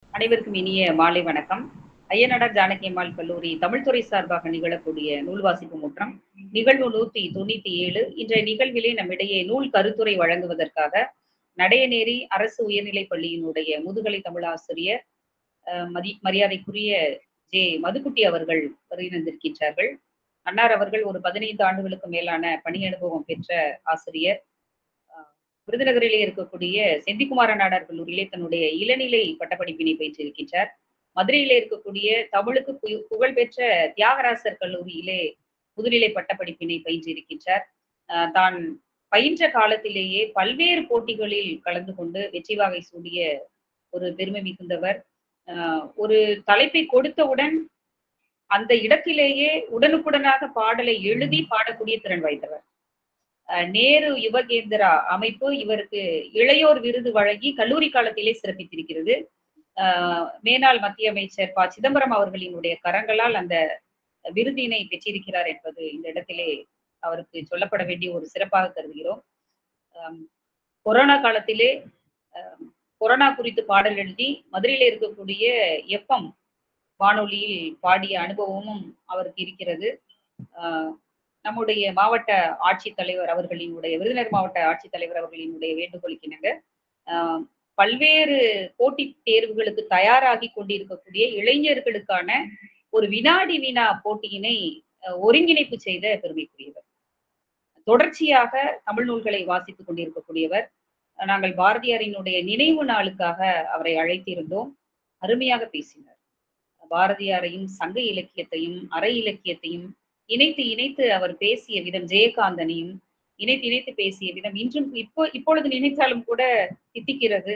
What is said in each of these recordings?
அனைவருக்கும் இனிய மாலை வணக்கம் ஐயனடார் ஜானகி அம்மாள் கல்லூரி தமிழ்துறை சார்பாக நிகழக்கூடிய நூல் வாசிப்பு முற்றம் நிகழ்வு நூத்தி தொண்ணூத்தி ஏழு இன்றைய நிகழ்விலே நம்மிடையே நூல் கருத்துரை வழங்குவதற்காக நடையநேரி அரசு உயர்நிலைப் பள்ளியினுடைய முதுகலை தமிழாசிரியர் அஹ், மதி மரியாதைக்குரிய ஜே மதுக்குட்டி அவர்கள் வருகின்றிருக்கின்றார்கள் அன்னார் அவர்கள் ஒரு பதினைந்து ஆண்டுகளுக்கு மேலான பணி அனுபவம் பெற்ற ஆசிரியர் அஹ், விருதுநகரிலே இருக்கக்கூடிய செந்திக்குமார நாடார் கல்லூரியிலே தன்னுடைய இளநிலை பட்டப்படிப்பினை பயிற்றிருக்கின்றார் மதுரையிலே இருக்கக்கூடிய தமிழுக்கு பு- புகழ்பெற்ற தியாகராசர் கல்லூரியிலே முதுநிலை பட்டப்படிப்பினை பயின்றிருக்கின்றார் அஹ், தான் பயின்ற காலத்திலேயே பல்வேறு போட்டிகளில் கலந்து கொண்டு வெற்றி வாகை சூடிய ஒரு பெருமை மிகுந்தவர் அஹ், ஒரு தலைப்பை கொடுத்தவுடன் அந்த இடத்திலேயே உடனுக்குடனாக பாடலை எழுதி பாடக்கூடிய திறன் வாய்ந்தவர் அஹ், நேரு யுவகேந்திரா அமைப்பு இவருக்கு இளையோர் விருது வழங்கி கல்லூரி காலத்திலே சிறப்பித்திருக்கிறது அஹ், மேனாள் மத்திய அமைச்சர் ப சிதம்பரம் அவர்களினுடைய கரங்களால் அந்த விருதினை பெற்றிருக்கிறார் என்பது இந்த இடத்திலே அவருக்கு சொல்லப்பட வேண்டிய ஒரு சிறப்பாக கருதுகிறோம் அஹ், கொரோனா காலத்திலே அஹ், கொரோனா குறித்து பாடல் எழுதி மதுரையில இருக்கக்கூடிய எஃப்எம் வானொலியில் பாடிய அனுபவமும் அவருக்கு இருக்கிறது ஆஹ் நம்முடைய மாவட்ட ஆட்சித்தலைவர் அவர்களினுடைய விருதுநகர் மாவட்ட ஆட்சித்தலைவர் அவர்களினுடைய வேண்டுகோளுக்கு இணங்க ஆஹ் பல்வேறு போட்டித் தேர்வுகளுக்கு தயாராகி கொண்டிருக்கக்கூடிய இளைஞர்களுக்கான ஒரு வினாடி வினா போட்டியினை அஹ், ஒருங்கிணைப்பு செய்த பெருமைக்குரியவர் தொடர்ச்சியாக தமிழ் நூல்களை வாசித்துக் கொண்டிருக்கக்கூடியவர் நாங்கள் பாரதியாரினுடைய நினைவு நாளுக்காக அவரை அழைத்திருந்தோம் அருமையாக பேசினார் பாரதியாரையும் சங்க இலக்கியத்தையும் அரை இலக்கியத்தையும் இணைத்து இணைத்து அவர் பேசிய விதம் ஜெயகாந்தனையும் இணைத்து இணைத்து பேசிய விதம் இன்றும் இப்போ இப்பொழுது நினைத்தாலும் கூட தித்திக்கிறது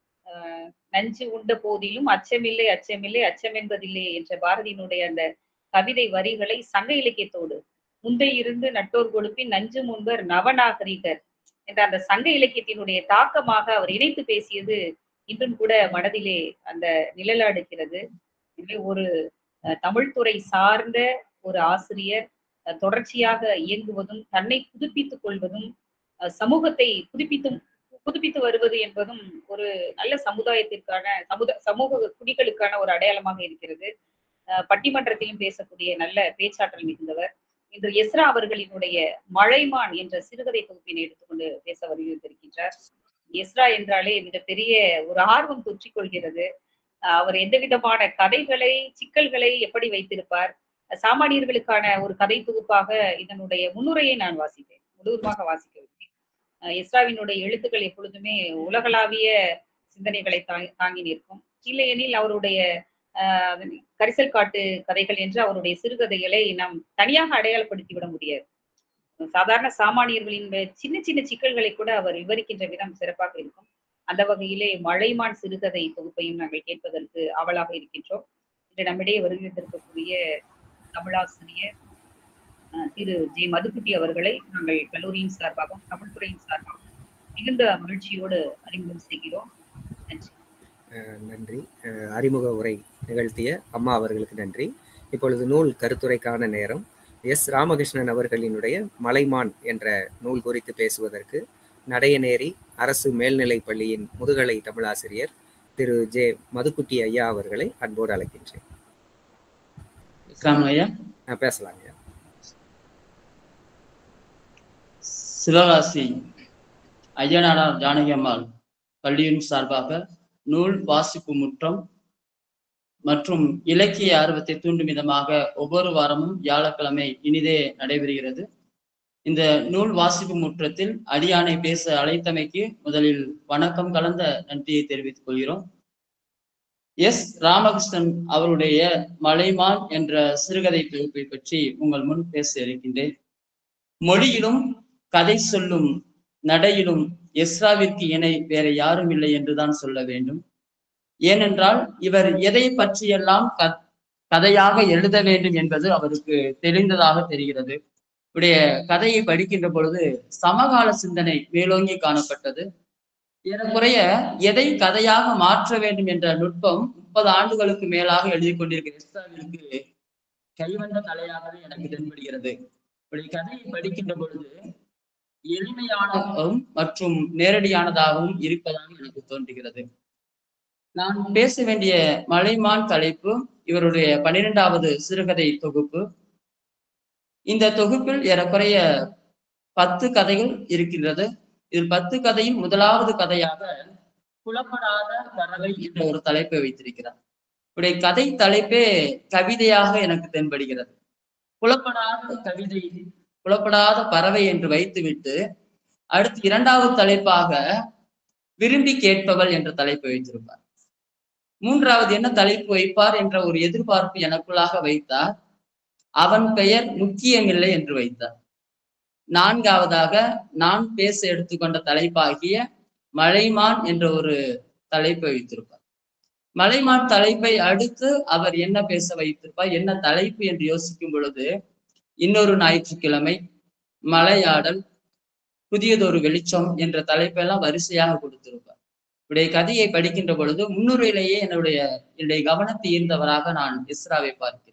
ஆஹ் நஞ்சு உண்ட போதிலும் அச்சமில்லை அச்சமில்லை அச்சம் என்பதில்லை என்ற பாரதியினுடைய அந்த கவிதை வரிகளை சங்க இலக்கியத்தோடு முந்தை இருந்து நட்டோர் கொடுப்பின் நஞ்சு முன்பர் நவநாகரிகர் என்ற அந்த சங்க இலக்கியத்தினுடைய தாக்கமாக அவர் இணைத்து பேசியது இன்றும் கூட மனதிலே அந்த நிழலாடுகிறது எனவே ஒரு அஹ், தமிழ்துறை சார்ந்த ஒரு ஆசிரியர் அஹ், தொடர்ச்சியாக இயங்குவதும் தன்னை புதுப்பித்துக் கொள்வதும் அஹ், சமூகத்தை புதுப்பித்தும் புதுப்பித்து வருவது என்பதும் ஒரு நல்ல சமுதாயத்திற்கான சமுத சமூக குடிகளுக்கான ஒரு அடையாளமாக இருக்கிறது அஹ், பட்டிமன்றத்திலும் பேசக்கூடிய நல்ல பேச்சாற்றல் மிகுந்தவர் இன்று எஸ்ரா அவர்களினுடைய மழைமான் என்ற சிறுகதை தொகுப்பினை எடுத்துக்கொண்டு பேச வருகின்றிருக்கின்றார் எஸ்ரா என்றாலே மிகப்பெரிய ஒரு ஆர்வம் தொற்றிக் கொள்கிறது அஹ் அவர் எந்த விதமான கதைகளை சிக்கல்களை எப்படி வைத்திருப்பார் சாமானியர்களுக்கான ஒரு கதை தொகுப்பாக இதனுடைய முன்னுரையை நான் வாசித்தேன் முழுவதுமாக வாசிக்கவில்லை அஹ் எஸ்ராவினுடைய எழுத்துக்கள் எப்பொழுதுமே உலகளாவிய சிந்தனைகளை தாங்கி தாங்கி நிற்கும் இல்லையெனில் அவருடைய ஆஹ் கரிசல் காட்டு கதைகள் என்று அவருடைய சிறுகதைகளை நாம் தனியாக அடையாளப்படுத்தி விட முடியாது சாதாரண சாமானியர்களின் சின்ன சின்ன சிக்கல்களை கூட அவர் விவரிக்கின்ற விதம் சிறப்பாக இருக்கும் அந்த வகையிலே மழைமான் சிறுகதை தொகுப்பையும் நாங்கள் கேட்பதற்கு ஆவலாக இருக்கின்றோம் இன்று நம்மிடையே வருகின்றிருக்கக்கூடிய தமிழாசிரியர் அஹ், திரு ஜே மதுக்குட்டி அவர்களை நாங்கள் கல்லூரியின் சார்பாகவும் தமிழ்துறையின் சார்பாகவும் மிகுந்த மகிழ்ச்சியோடு அறிமுகம் செய்கிறோம் நன்றி அஹ் நன்றி அஹ் அறிமுக உரை நிகழ்த்திய அம்மா அவர்களுக்கு நன்றி இப்பொழுது நூல் கருத்துரைக்கான நேரம் எஸ் ராமகிருஷ்ணன் அவர்களினுடைய மலைமான் என்ற நூல் குறித்து பேசுவதற்கு நடையநேரி அரசு மேல்நிலைப் பள்ளியின் முதுகலை தமிழாசிரியர் திரு ஜே மதுக்குட்டி ஐயா அவர்களை அன்போடு அழைக்கின்றேன் இஸ்லாம் ஐயா அஹ் பேசலாங்க ஐயா. சிவகாசி ஐயனாடார் ஜானகி அம்மாள் பள்ளியின் சார்பாக நூல் வாசிப்பு முற்றம் மற்றும் இலக்கிய ஆர்வத்தை தூண்டும் விதமாக ஒவ்வொரு வாரமும் வியாழக்கிழமை இனிதே நடைபெறுகிறது இந்த நூல் வாசிப்பு முற்றத்தில் அடியானை பேச அழைத்தமைக்கு முதலில் வணக்கம் கலந்த நன்றியை தெரிவித்துக் கொள்கிறோம் எஸ் ராமகிருஷ்ணன் அவருடைய மலைமான் என்ற சிறுகதை தொகுப்பை பற்றி உங்கள் முன் பேச இருக்கின்றேன் மொழியிலும் கதை சொல்லும் நடையிலும் எஸ்ராவிற்கு இணை வேற யாரும் இல்லை என்றுதான் சொல்ல வேண்டும் ஏனென்றால் இவர் எதை பற்றியெல்லாம் க கதையாக எழுத வேண்டும் என்பது அவருக்கு தெரிந்ததாக தெரிகிறது இவருடைய கதையை படிக்கின்ற பொழுது சமகால சிந்தனை மேலோங்கி காணப்பட்டது ஏறக்குறைய எதை கதையாக மாற்ற வேண்டும் என்ற நுட்பம் முப்பது ஆண்டுகளுக்கு மேலாக எழுதி கொண்டிருக்கிற எஸ்ராவிற்கு கைவந்த கலையாகவே எனக்கு தென்படுகிறது இவருடைய கதையை படிக்கின்ற பொழுது எளிமையானதாகவும் மற்றும் நேரடியானதாகவும் இருப்பதாக எனக்கு தோன்றுகிறது நான் பேச வேண்டிய மலைமான் தலைப்பு இவருடைய பன்னிரெண்டாவது சிறுகதை தொகுப்பு இந்த தொகுப்பில் ஏறக்குறைய பத்து கதைகள் இருக்கின்றது இதில் பத்து கதையும் முதலாவது கதையாக புலப்படாத பறவை என்ற ஒரு தலைப்பை வைத்திருக்கிறார் இவருடைய கதை தலைப்பே கவிதையாக எனக்கு தென்படுகிறது புலப்படாத கவிதை புலப்படாத பறவை என்று வைத்துவிட்டு அடுத்து இரண்டாவது தலைப்பாக விரும்பி கேட்பவள் என்ற தலைப்பை வைத்திருப்பார் மூன்றாவது என்ன தலைப்பு வைப்பார் என்ற ஒரு எதிர்பார்ப்பு எனக்குள்ளாக வைத்தார் அவன் பெயர் முக்கியமில்லை என்று வைத்தார் நான்காவதாக நான் பேச எடுத்துக்கொண்ட தலைப்பாகிய மலைமான் என்ற ஒரு தலைப்பை வைத்திருப்பார் மலைமான் தலைப்பை அடுத்து அவர் என்ன பேச வைத்திருப்பார் என்ன தலைப்பு என்று யோசிக்கும் பொழுது இன்னொரு ஞாயிற்றுக்கிழமை மலையாடல் புதியதொரு வெளிச்சம் என்ற தலைப்பெல்லாம் வரிசையாக கொடுத்திருப்பார் இவருடைய கதையை படிக்கின்ற பொழுது முன்னுரையிலேயே என்னுடைய என்னுடைய கவனத்தை ஈர்ந்தவராக நான் இஸ்ராவை பார்க்கிறேன்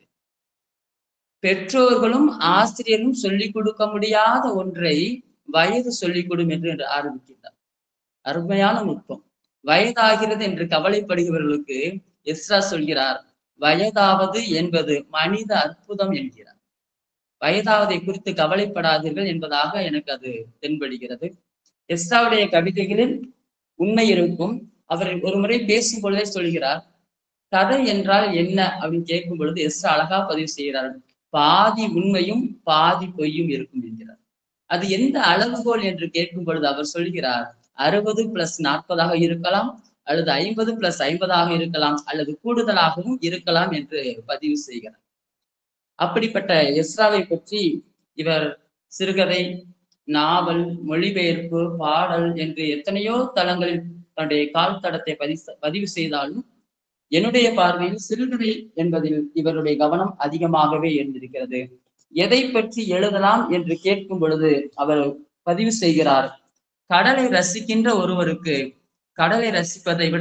பெற்றோர்களும் ஆசிரியரும் சொல்லிக் கொடுக்க முடியாத ஒன்றை வயது சொல்லிக் கொடும் என்று ஆரம்பிக்கின்றார் அருமையான நுட்பம் வயதாகிறது என்று கவலைப்படுகிறவர்களுக்கு எஸ்ரா சொல்கிறார் வயதாவது என்பது மனித அற்புதம் என்கிறார் வயதாவதை குறித்து கவலைப்படாதீர்கள் என்பதாக எனக்கு அது தென்படுகிறது எஸ்ராவுடைய கவிதைகளில் உண்மை இருக்கும் அவர் ஒரு முறை பேசும் பொழுதே சொல்கிறார் கதை என்றால் என்ன அப்படின்னு கேட்கும் பொழுது எஸ்ரா அழகா பதிவு செய்கிறார் பாதி உண்மையும் பாதி பொய்யும் இருக்கும் என்கிறார் அது எந்த அளவுகோல் என்று கேட்கும் பொழுது அவர் சொல்கிறார் அறுபது பிளஸ் நாற்பதாக இருக்கலாம் அல்லது ஐம்பது பிளஸ் ஐம்பதாக இருக்கலாம் அல்லது கூடுதலாகவும் இருக்கலாம் என்று பதிவு செய்கிறார் அப்படிப்பட்ட எஸ்ராவை பற்றி இவர் சிறுகதை நாவல் மொழிபெயர்ப்பு பாடல் என்று எத்தனையோ தளங்களில் தன்னுடைய கால் தடத்தை பதிவு பதிவு செய்தாலும் என்னுடைய பார்வையில் சிறுகதை என்பதில் இவருடைய கவனம் அதிகமாகவே இருந்திருக்கிறது எதை பற்றி எழுதலாம் என்று கேட்கும் பொழுது அவர் பதிவு செய்கிறார் கடலை ரசிக்கின்ற ஒருவருக்கு கடலை ரசிப்பதை விட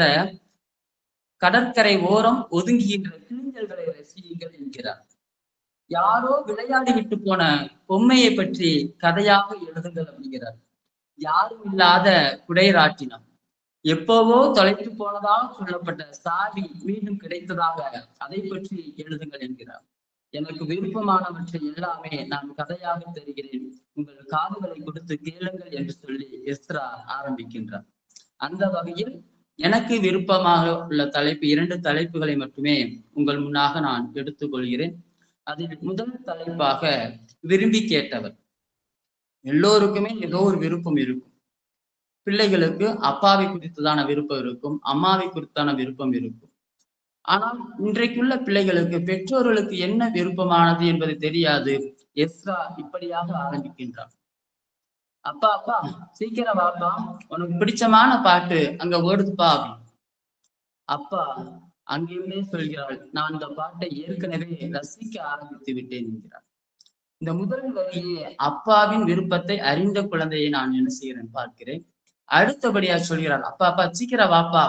கடற்கரை ஓரம் ஒதுங்குகின்ற கிளிஞ்சல்களை ரசியுங்கள் என்கிறார் யாரோ விளையாடி விட்டு போன பொம்மையை பற்றி கதையாக எழுதுங்கள் அப்படிங்கிறார் யாரும் இல்லாத குடைராட்டினம் எப்போவோ தொலைத்து போனதாக சொல்லப்பட்ட சாவி மீண்டும் கிடைத்ததாக அதை பற்றி எழுதுங்கள் என்கிறார் எனக்கு விருப்பமானவற்றை எல்லாமே நான் கதையாக தருகிறேன் உங்கள் காதுகளை கொடுத்து கேளுங்கள் என்று சொல்லி எஸ்ரா ஆரம்பிக்கின்றார் அந்த வகையில் எனக்கு விருப்பமாக உள்ள தலைப்பு இரண்டு தலைப்புகளை மட்டுமே உங்கள் முன்னாக நான் எடுத்துக்கொள்கிறேன் அதில் முதல் தலைப்பாக விரும்பி கேட்டவர் எல்லோருக்குமே ஏதோ ஒரு விருப்பம் இருக்கும் பிள்ளைகளுக்கு அப்பாவை குறித்ததான விருப்பம் இருக்கும் அம்மாவை குறித்தான விருப்பம் இருக்கும் ஆனால் இன்றைக்குள்ள பிள்ளைகளுக்கு பெற்றோர்களுக்கு என்ன விருப்பமானது என்பது தெரியாது எஸ்ரா இப்படியாக ஆரம்பிக்கின்றார் அப்பா அப்பா சீக்கிரம் வாப்பா உனக்கு பிடிச்சமான பாட்டு அங்க ஓடுதுப்பா அப்படின்னு அப்பா அங்கிருந்தே சொல்கிறாள் நான் இந்த பாட்டை ஏற்கனவே ரசிக்க ஆரம்பித்து விட்டேன் என்கிறார் இந்த முதல் வரியே அப்பாவின் விருப்பத்தை அறிந்த குழந்தையை நான் என்ன செய்கிறேன் பார்க்கிறேன் அடுத்தபடியா சொல்கிறார் அப்பா அப்பா சீக்கிரம் வாப்பா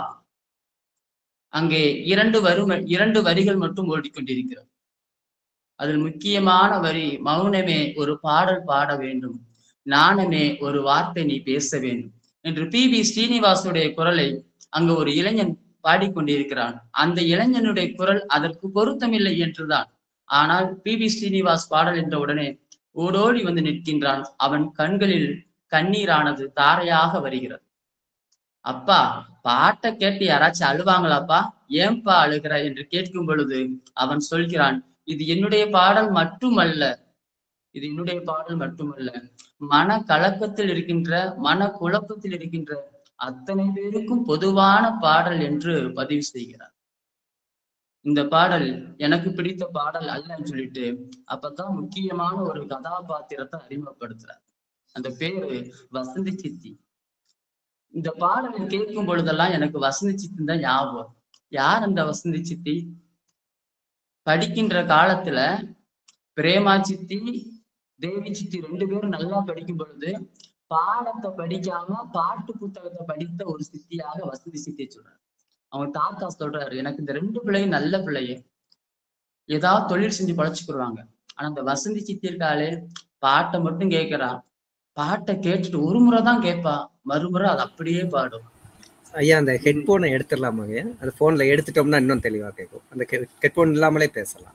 அங்கே இரண்டு வரும் இரண்டு வரிகள் மட்டும் ஓடிக்கொண்டிருக்கிறது அதில் முக்கியமான வரி மௌனமே ஒரு பாடல் பாட வேண்டும் நாணமே ஒரு வார்த்தை நீ பேச வேண்டும் என்று பி பி ஸ்ரீனிவாசுடைய குரலை அங்கு ஒரு இளைஞன் பாடிக்கொண்டிருக்கிறான் அந்த இளைஞனுடைய குரல் அதற்கு பொருத்தமில்லை என்றுதான் ஆனால் பி பி ஸ்ரீனிவாஸ் பாடல் என்ற உடனே ஓடோடி வந்து நிற்கின்றான் அவன் கண்களில் கண்ணீரானது தாரையாக வருகிறது அப்பா பாட்டை கேட்டு யாராச்சும் அழுவாங்களாப்பா ஏன்பா அழுகிற என்று கேட்கும் பொழுது அவன் சொல்கிறான் இது என்னுடைய பாடல் மட்டுமல்ல இது என்னுடைய பாடல் மட்டுமல்ல மன கலக்கத்தில் இருக்கின்ற மன குழப்பத்தில் இருக்கின்ற அத்தனை பேருக்கும் பொதுவான பாடல் என்று பதிவு செய்கிறார் இந்த பாடல் எனக்கு பிடித்த பாடல் அல்லன்னு சொல்லிட்டு அப்பதான் முக்கியமான ஒரு கதாபாத்திரத்தை அறிமுகப்படுத்துறார் அந்த பேரு வசந்தி சித்தி இந்த பாடலை கேட்கும் பொழுதெல்லாம் எனக்கு வசந்தி சித்தி தான் ஞாபகம் யார் அந்த வசந்தி சித்தி படிக்கின்ற காலத்துல பிரேமா சித்தி தேவி சித்தி ரெண்டு பேரும் நல்லா படிக்கும் பொழுது பாடத்தை படிக்காம பாட்டு புத்தகத்தை படித்த ஒரு சித்தியாக வசந்தி சித்தியை சொல்றாரு அவங்க தாத்தா சொல்றாரு எனக்கு இந்த ரெண்டு பிள்ளையும் நல்ல பிள்ளைய ஏதாவது தொழில் செஞ்சு பழச்சுக்கிடுவாங்க ஆனா இந்த வசந்தி சித்தி இருக்காளே பாட்டை மட்டும் கேட்கிறா பாட்டை கேட்டுட்டு ஒரு முறை தான் கேட்பா மறுமுறை அது அப்படியே பாடும் ஐயா அந்த ஹெட்போனை எடுத்துடலாமாங்க ஐயா அந்த ஃபோன்ல எடுத்துட்டோம்னா இன்னும் தெளிவா கேட்கும் அந்த ஹெட்போன் இல்லாமலே பேசலாம்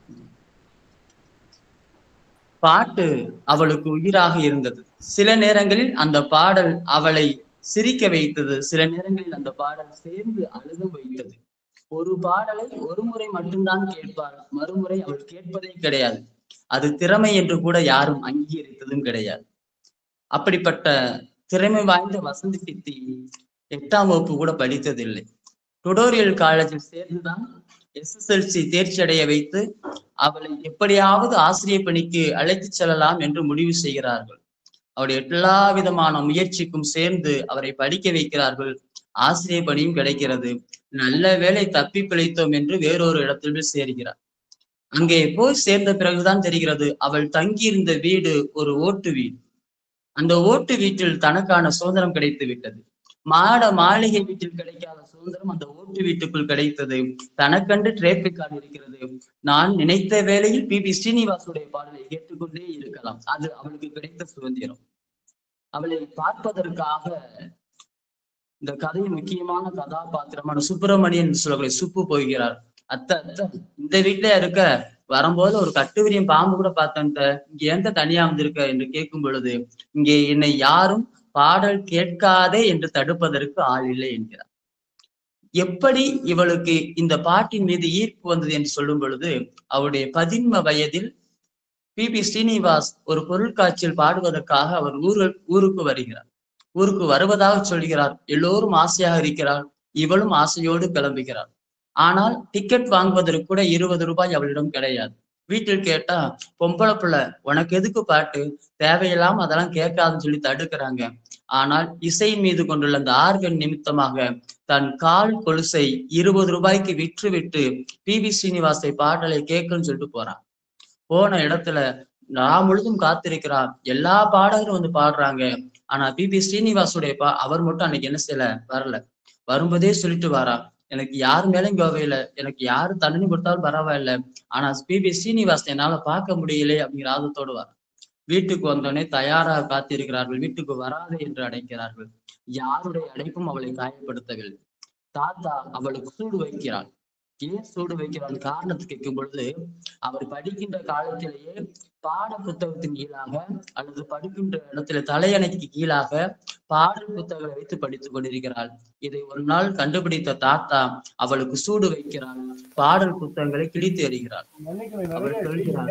பாட்டு அவளுக்கு உயிராக இருந்தது சில நேரங்களில் அந்த பாடல் அவளை சிரிக்க வைத்தது சில நேரங்களில் அந்த பாடல் சேர்ந்து அழுக வைத்தது ஒரு பாடலை ஒரு முறை மட்டும்தான் கேட்பாள் மறுமுறை அவள் கேட்பதே கிடையாது அது திறமை என்று கூட யாரும் அங்கீகரித்ததும் கிடையாது அப்படிப்பட்ட திறமை வாய்ந்த வசந்தி சித்தி எட்டாம் வகுப்பு கூட படித்ததில்லை டுடோரியல் காலேஜில் சேர்ந்துதான் எஸ்எஸ்எல்சி தேர்ச்சி அடைய வைத்து அவளை எப்படியாவது ஆசிரியர் பணிக்கு அழைத்துச் செல்லலாம் என்று முடிவு செய்கிறார்கள் அவருடைய எல்லா விதமான முயற்சிக்கும் சேர்ந்து அவரை படிக்க வைக்கிறார்கள் ஆசிரியர் பணியும் கிடைக்கிறது நல்ல வேலை தப்பி பிழைத்தோம் என்று வேறொரு இடத்தில் சேர்கிறார் அங்கே போய் சேர்ந்த பிறகுதான் தெரிகிறது அவள் தங்கியிருந்த வீடு ஒரு ஓட்டு வீடு அந்த ஓட்டு வீட்டில் தனக்கான சுதந்திரம் கிடைத்து விட்டது மாட மாளிகை வீட்டில் கிடைக்காத சுதந்திரம் அந்த ஓட்டு வீட்டுக்குள் கிடைத்தது தனக்கண்டு டிராபிக் கார்டு இருக்கிறது நான் நினைத்த வேளையில் பி பி ஸ்ரீனிவாசுடைய பாடலை கேட்டுக்கொண்டே இருக்கலாம் அது அவளுக்கு கிடைத்த சுதந்திரம் அவளை பார்ப்பதற்காக இந்த கதையின் முக்கியமான கதாபாத்திரமான சுப்பிரமணியன் சொல்லக்கூடிய சுப்பு போகிறார் அத்த அத்த இந்த வீட்டுல இருக்க வரும்போது ஒரு கட்டுவிரியம் பாம்பு கூட பார்த்தேன் இங்க எந்த தனியா வந்திருக்க என்று கேட்கும் பொழுது இங்கே என்னை யாரும் பாடல் கேட்காதே என்று தடுப்பதற்கு ஆள் இல்லை என்கிறார் எப்படி இவளுக்கு இந்த பாட்டின் மீது ஈர்ப்பு வந்தது என்று சொல்லும் பொழுது அவருடைய பதின்ம வயதில் பி பி ஸ்ரீனிவாஸ் ஒரு பொருட்காட்சியில் பாடுவதற்காக அவர் ஊரு ஊருக்கு வருகிறார் ஊருக்கு வருவதாக சொல்கிறார் எல்லோரும் ஆசையாக இருக்கிறார் இவளும் ஆசையோடு கிளம்புகிறார் ஆனால் டிக்கெட் வாங்குவதற்கு கூட இருபது ரூபாய் அவளிடம் கிடையாது வீட்டில் கேட்டா பொம்பளை பிள்ளை உனக்கு எதுக்கு பாட்டு தேவையில்லாம அதெல்லாம் கேட்காதுன்னு சொல்லி தடுக்கிறாங்க ஆனால் இசை மீது கொண்டுள்ள அந்த ஆர்வன் நிமித்தமாக தன் கால் கொலுசை இருபது ரூபாய்க்கு விற்று விட்டு பி வி ஸ்ரீனிவாசை பாடலை கேட்கணும்னு சொல்லிட்டு போறான் போன இடத்துல நான் முழுதும் காத்திருக்கிறார் எல்லா பாடகரும் வந்து பாடுறாங்க ஆனா பி பி ஸ்ரீனிவாசுடைய பா அவர் மட்டும் அன்னைக்கு என்ன செய்யல வரல வரும்போதே சொல்லிட்டு வாரா எனக்கு யார் மேலும் கோவையில எனக்கு யாரு தண்டனை கொடுத்தாலும் பரவாயில்ல ஆனா பி பி ஸ்ரீனிவாஸ் என்னால பார்க்க முடியல அப்படிங்கிற ஆர்வத்தோடு வர வீட்டுக்கு வந்தோடனே தயாராக காத்திருக்கிறார்கள் வீட்டுக்கு வராது என்று அடைக்கிறார்கள் யாருடைய அழைப்பும் அவளை காயப்படுத்தவில்லை தாத்தா அவளுக்கு சூடு வைக்கிறாள் ஏன் சூடு வைக்கிறாள் காரணத்தை கேட்கும் பொழுது அவர் படிக்கின்ற காலத்திலேயே பாட புத்தகத்தின் கீழாக அல்லது படிக்கின்ற இடத்துல தலையணைக்கு கீழாக பாடல் புத்தகங்களை வைத்து படித்துக் கொண்டிருக்கிறாள் இதை ஒரு நாள் கண்டுபிடித்த தாத்தா அவளுக்கு சூடு வைக்கிறாள் பாடல் புத்தகங்களை கிழித்து எறிகிறாள் அவர் சொல்கிறார்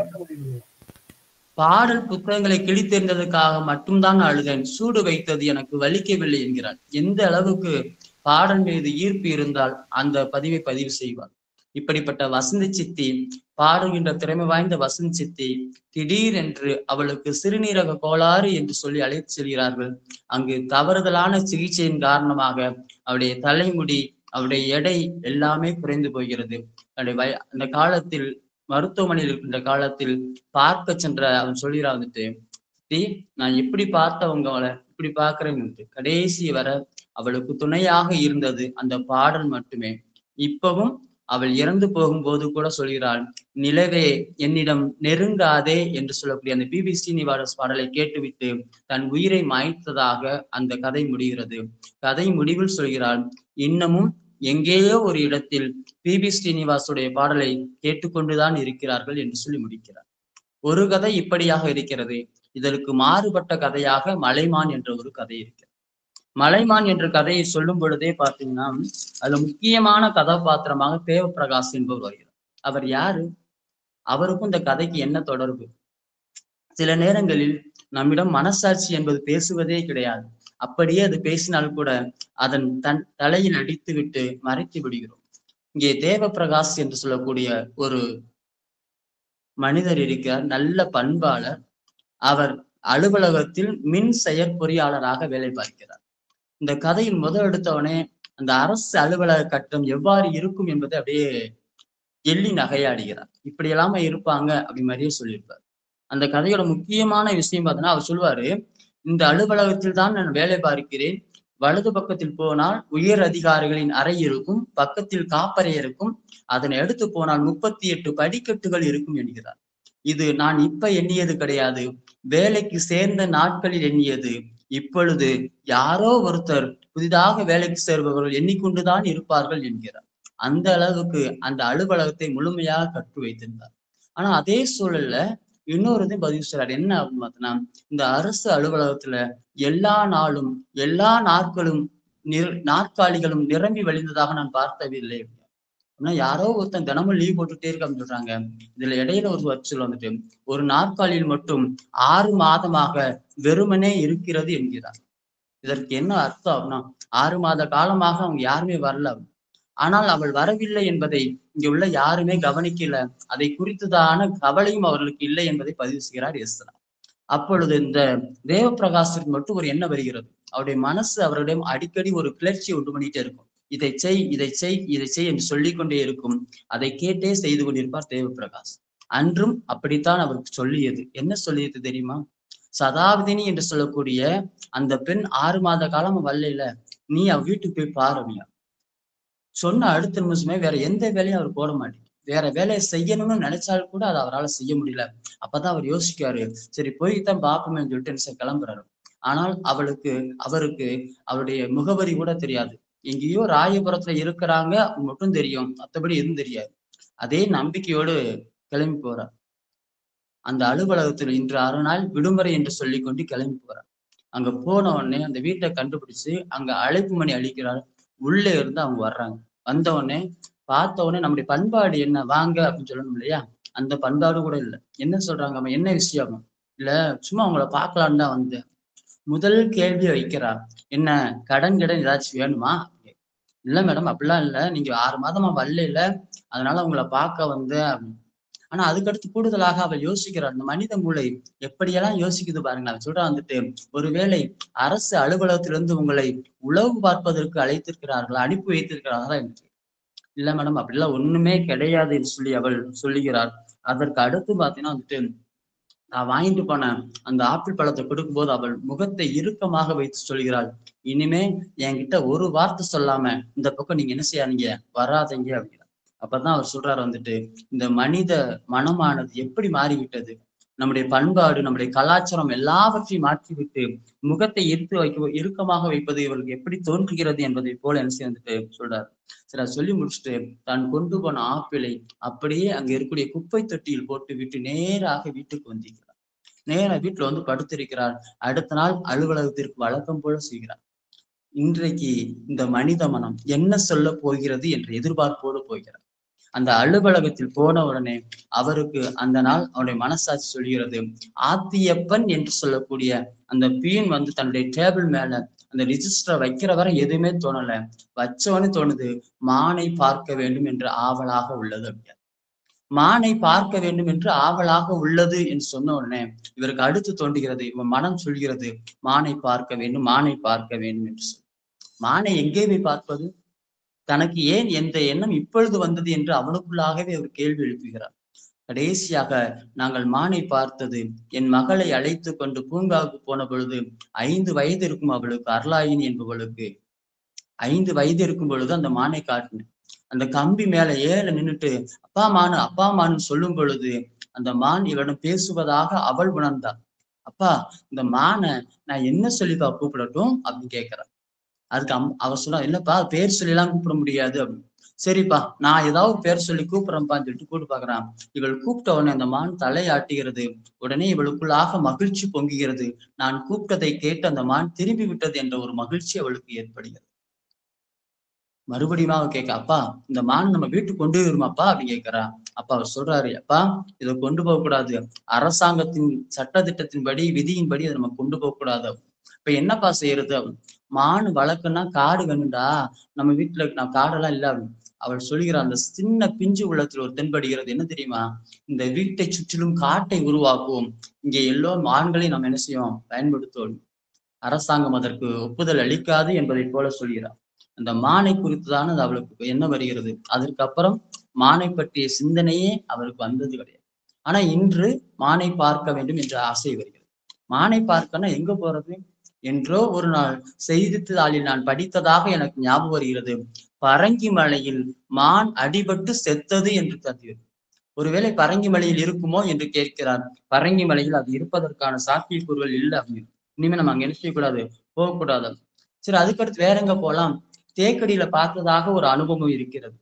பாடல் புத்தகங்களை கிழித்தெறிந்ததுக்காக மட்டும்தான் அழுதேன் சூடு வைத்தது எனக்கு வலிக்கவில்லை என்கிறார் எந்த அளவுக்கு பாடல் மீது ஈர்ப்பு இருந்தால் அந்த பதிவை பதிவு செய்வார் இப்படிப்பட்ட வசந்தி சித்தி பாடுகின்ற திறமை வாய்ந்த வசந்தி சித்தி திடீரென்று அவளுக்கு சிறுநீரக கோளாறு என்று சொல்லி அழைத்து செல்கிறார்கள் அங்கு தவறுதலான சிகிச்சையின் காரணமாக அவருடைய தலைமுடி அவருடைய எடை எல்லாமே குறைந்து போகிறது அவருடைய வய அந்த காலத்தில் மருத்துவமனையில் இருக்கின்ற காலத்தில் பார்க்க சென்ற அவன் சொல்கிறான் வந்துட்டு டி நான் எப்படி பார்த்தவங்க அவளை இப்படி பாக்குறேன்னு கடைசி வர அவளுக்கு துணையாக இருந்தது அந்த பாடல் மட்டுமே இப்பவும் அவள் இறந்து போகும்போது கூட சொல்கிறாள் நிலவே என்னிடம் நெருங்காதே என்று சொல்லக்கூடிய அந்த பிபி ஸ்ரீனிவாஸ் பாடலை கேட்டுவிட்டு தன் உயிரை மாய்த்ததாக அந்த கதை முடிகிறது கதை முடிவில் சொல்கிறாள் இன்னமும் எங்கேயோ ஒரு இடத்தில் பிபி ஸ்ரீனிவாசுடைய பாடலை கேட்டுக்கொண்டுதான் இருக்கிறார்கள் என்று சொல்லி முடிக்கிறார் ஒரு கதை இப்படியாக இருக்கிறது இதற்கு மாறுபட்ட கதையாக மலைமான் என்ற ஒரு கதை இருக்கிறது மலைமான் என்ற கதையை சொல்லும் பொழுதே பார்த்தீங்கன்னா அதுல முக்கியமான கதாபாத்திரமாக தேவப்பிரகாஷ் என்பவர் வருகிறார் அவர் யாரு அவருக்கும் இந்த கதைக்கு என்ன தொடர்பு சில நேரங்களில் நம்மிடம் மனசாட்சி என்பது பேசுவதே கிடையாது அப்படியே அது பேசினால் கூட அதன் தன் தலையில் அடித்து விட்டு மறைத்து விடுகிறோம் இங்கே தேவப்பிரகாஷ் என்று சொல்லக்கூடிய ஒரு மனிதர் இருக்கிறார் நல்ல பண்பாளர் அவர் அலுவலகத்தில் மின் செயற்பொறியாளராக வேலை பார்க்கிறார் இந்த கதையில் முதல் எடுத்தவனே அந்த அரசு அலுவலக கட்டம் எவ்வாறு இருக்கும் என்பதை அப்படியே எள்ளி நகையாடுகிறார் இப்படி எல்லாம இருப்பாங்க அப்படி மாதிரியே சொல்லியிருப்பார் அந்த கதையோட முக்கியமான விஷயம் பார்த்தோன்னா அவர் சொல்வாரு இந்த அலுவலகத்தில் தான் நான் வேலை பார்க்கிறேன் வலது பக்கத்தில் போனால் உயர் அதிகாரிகளின் அறை இருக்கும் பக்கத்தில் காப்பறை இருக்கும் அதனை எடுத்து போனால் முப்பத்தி எட்டு படிக்கட்டுகள் இருக்கும் என்கிறார் இது நான் இப்ப எண்ணியது கிடையாது வேலைக்கு சேர்ந்த நாட்களில் எண்ணியது இப்பொழுது யாரோ ஒருத்தர் புதிதாக வேலைக்கு சேர்பவர்கள் எண்ணிக்கொண்டுதான் இருப்பார்கள் என்கிறார் அந்த அளவுக்கு அந்த அலுவலகத்தை முழுமையாக கற்று வைத்திருந்தார் ஆனா அதே சூழல்ல இன்னொரு இதையும் பதிவு செய்றார் என்ன அப்படின்னு பார்த்தோன்னா இந்த அரசு அலுவலகத்துல எல்லா நாளும் எல்லா நாட்களும் நிர் நாற்காலிகளும் நிரம்பி வழிந்ததாக நான் பார்த்ததில்லை அப்படின்னா யாரோ ஒருத்தன் தினமும் லீவ் போட்டுட்டே இருக்க அப்படின்னு சொல்றாங்க இதுல இடையில ஒரு வச்சல் வந்துட்டு ஒரு நாற்காலியில் மட்டும் ஆறு மாதமாக வெறுமனே இருக்கிறது என்கிறார் இதற்கு என்ன அர்த்தம் அப்படின்னா ஆறு மாத காலமாக அவங்க யாருமே வரல ஆனால் அவள் வரவில்லை என்பதை இங்க உள்ள யாருமே கவனிக்கல அதை குறித்துதான கவலையும் அவர்களுக்கு இல்லை என்பதை பதிவு செய்கிறார் எஸ்ரா அப்பொழுது இந்த தேவப்பிரகாசத்துக்கு மட்டும் ஒரு எண்ணம் வருகிறது அவருடைய மனசு அவர்களிடம் அடிக்கடி ஒரு கிளர்ச்சியை உண்டு பண்ணிட்டே இருக்கும் இதை செய் இதை செய் இதை செய் என்று சொல்லிக் கொண்டே இருக்கும் அதை கேட்டே செய்து கொண்டிருப்பார் தேவப்பிரகாஷ் அன்றும் அப்படித்தான் அவருக்கு சொல்லியது என்ன சொல்லியது தெரியுமா சதாவதினி என்று சொல்லக்கூடிய அந்த பெண் ஆறு மாத காலம் வரல நீ அவ வீட்டுக்கு போய் பாருமியா சொன்ன அடுத்த நிமிஷமே வேற எந்த வேலையும் அவர் போட மாட்டேங்க வேற வேலையை செய்யணும்னு நினைச்சாலும் கூட அதை அவரால் செய்ய முடியல அப்பதான் அவர் யோசிக்காரு சரி போய் தான் பார்ப்போமேன்னு சொல்லிட்டு என்ன செய்ய கிளம்புறாரு ஆனால் அவளுக்கு அவருக்கு அவருடைய முகவரி கூட தெரியாது எங்கேயோ ராயபுரத்துல இருக்கிறாங்க அது மட்டும் தெரியும் மற்றபடி எதுவும் தெரியாது அதே நம்பிக்கையோடு கிளம்பி போறார் அந்த அலுவலகத்தில் இன்று அரை நாள் விடுமுறை என்று சொல்லி கொண்டு கிளம்பி போறார் அங்க போன உடனே அந்த வீட்டை கண்டுபிடிச்சு அங்க அழைப்பு மணி அளிக்கிறார் உள்ளே இருந்து அவங்க வர்றாங்க வந்த உடனே பார்த்த உடனே நம்முடைய பண்பாடு என்ன வாங்க அப்படின்னு சொல்லணும் இல்லையா அந்த பண்பாடு கூட இல்லை என்ன சொல்றாங்க அவன் என்ன விஷயம் இல்ல சும்மா அவங்கள பார்க்கலான்னு தான் வந்தேன் முதல் கேள்வி வைக்கிறா என்ன கடன் கடன் ஏதாச்சும் வேணுமா இல்ல மேடம் அப்படிலாம் இல்ல நீங்க ஆறு மாதமா வரல இல்ல அதனால உங்களை பார்க்க வந்தேன் அப்படின்னு ஆனா அதுக்கடுத்து கூடுதலாக அவள் யோசிக்கிறார் அந்த மனித மூளை எப்படியெல்லாம் யோசிக்குது பாருங்க அவன் சொல்றா வந்துட்டு ஒருவேளை அரசு அலுவலகத்திலிருந்து உங்களை உளவு பார்ப்பதற்கு அழைத்திருக்கிறார்களா அனுப்பி வைத்திருக்கிறார்களா என்று இல்ல மேடம் அப்படிலாம் ஒண்ணுமே கிடையாது என்று சொல்லி அவள் சொல்லுகிறார் அதற்கு அடுத்து பாத்தீங்கன்னா வந்துட்டு நான் வாங்கிட்டு போன அந்த ஆப்பிள் பழத்தை கொடுக்கும்போது அவள் முகத்தை இறுக்கமாக வைத்து சொல்கிறாள் இனிமே என்கிட்ட ஒரு வார்த்தை சொல்லாம இந்த பக்கம் நீங்க என்ன செய்யாதீங்க வராதீங்க அப்படின்னா அப்பதான் அவர் சொல்றாரு வந்துட்டு இந்த மனித மனமானது எப்படி மாறிவிட்டது நம்முடைய பண்பாடு நம்முடைய கலாச்சாரம் எல்லாவற்றையும் மாற்றிவிட்டு முகத்தை இருத்து வைக்க இறுக்கமாக வைப்பது இவர்களுக்கு எப்படி தோன்றுகிறது என்பதை போல என்ன செய்ய வந்துட்டு சொல்றாரு சரி அதை சொல்லி முடிச்சுட்டு தான் கொண்டு போன ஆப்பிளை அப்படியே அங்க இருக்கக்கூடிய குப்பை தொட்டியில் போட்டு விட்டு நேராக வீட்டுக்கு வந்திருக்கிறார் நேரா வீட்டுல வந்து படுத்திருக்கிறார் அடுத்த நாள் அலுவலகத்திற்கு வழக்கம் போல செய்கிறார் இன்றைக்கு இந்த மனித மனம் என்ன சொல்ல போகிறது என்ற எதிர்பார்ப்போடு போகிறார் அந்த அலுவலகத்தில் போன உடனே அவருக்கு அந்த நாள் அவருடைய மனசாட்சி சொல்கிறது ஆத்தியப்பன் என்று சொல்லக்கூடிய அந்த பீன் வந்து தன்னுடைய டேபிள் மேல அந்த ரிஜிஸ்டர் வைக்கிற வரை எதுவுமே தோணல வச்சவனே தோணுது மானை பார்க்க வேண்டும் என்று ஆவலாக உள்ளது அப்படியா மானை பார்க்க வேண்டும் என்று ஆவலாக உள்ளது என்று சொன்ன உடனே இவருக்கு அடுத்து தோன்றுகிறது இவன் மனம் சொல்கிறது மானை பார்க்க வேண்டும் மானை பார்க்க வேண்டும் என்று சொல்லி மானை எங்கே போய் பார்ப்பது தனக்கு ஏன் எந்த எண்ணம் இப்பொழுது வந்தது என்று அவனுக்குள்ளாகவே அவர் கேள்வி எழுப்புகிறார் கடைசியாக நாங்கள் மானை பார்த்தது என் மகளை அழைத்து கொண்டு பூங்காவுக்கு போன பொழுது ஐந்து வயது இருக்கும் அவளுக்கு அருளாயினி என்பவளுக்கு ஐந்து வயது இருக்கும் பொழுது அந்த மானை காட்டினேன் அந்த கம்பி மேல ஏற நின்னுட்டு அப்பா மானு அப்பா மானு சொல்லும் பொழுது அந்த மான் இவரிடம் பேசுவதாக அவள் உணர்ந்தாள் அப்பா இந்த மானை நான் என்ன சொல்லிப்பா கூப்பிடட்டும் அப்படின்னு கேட்கிறேன் அதுக்கு அம் அவ சொல்ல இல்லப்பா பேர் சொல்லி எல்லாம் கூப்பிட முடியாது அப்படின்னு சரிப்பா நான் ஏதாவது பேர் சொல்லி கூப்பிடுறேன்ப்பான்னு சொல்லிட்டு கூப்பிட்டு பாக்குறான் இவள் கூப்பிட்ட உடனே அந்த மான் தலையாட்டுகிறது உடனே இவளுக்குள்ளாக மகிழ்ச்சி பொங்குகிறது நான் கூப்பிட்டதை கேட்டு அந்த மான் திரும்பி விட்டது என்ற ஒரு மகிழ்ச்சி அவளுக்கு ஏற்படுகிறது மறுபடியும் அவ கேட்க அப்பா இந்த மான் நம்ம வீட்டுக்கு கொண்டு வருமாப்பா அப்படின்னு கேட்கிறா அப்பா அவர் சொல்றாரு அப்பா இதை கொண்டு போக கூடாது அரசாங்கத்தின் சட்ட திட்டத்தின்படி விதியின்படி அதை நம்ம கொண்டு போக கூடாது இப்ப என்னப்பா செய்யறது மான் வளர்க்குன்னா காடு வேணும்டா நம்ம வீட்டுல நான் காடெல்லாம் இல்ல அப்படின்னு அவள் சொல்கிற அந்த சின்ன பிஞ்சு உள்ளத்தில் ஒரு தென்படுகிறது என்ன தெரியுமா இந்த வீட்டை சுற்றிலும் காட்டை உருவாக்குவோம் இங்கே எல்லோ மான்களை நாம் என்ன செய்வோம் பயன்படுத்துவோம் அரசாங்கம் அதற்கு ஒப்புதல் அளிக்காது என்பதை போல சொல்கிறார் அந்த மானை குறித்துதான் அது அவளுக்கு என்ன வருகிறது அதற்கு அப்புறம் மானை பற்றிய சிந்தனையே அவருக்கு வந்தது கிடையாது ஆனா இன்று மானை பார்க்க வேண்டும் என்ற ஆசை வருகிறது மானை பார்க்கனா எங்க போறது என்றோ ஒரு நாள் செய்தித்தாளில் நான் படித்ததாக எனக்கு ஞாபகம் வருகிறது பரங்கி மலையில் மான் அடிபட்டு செத்தது என்று கருது ஒருவேளை பரங்கி மலையில் இருக்குமோ என்று கேட்கிறார் பரங்கி மலையில் அது இருப்பதற்கான சாத்தியக்கூறுகள் இல்லை அப்படின்னு இனிமே நம்ம அங்க என்ன செய்யக்கூடாது போகக்கூடாது சரி அதுக்கடுத்து வேற எங்க போலாம் தேக்கடியில பார்த்ததாக ஒரு அனுபவம் இருக்கிறது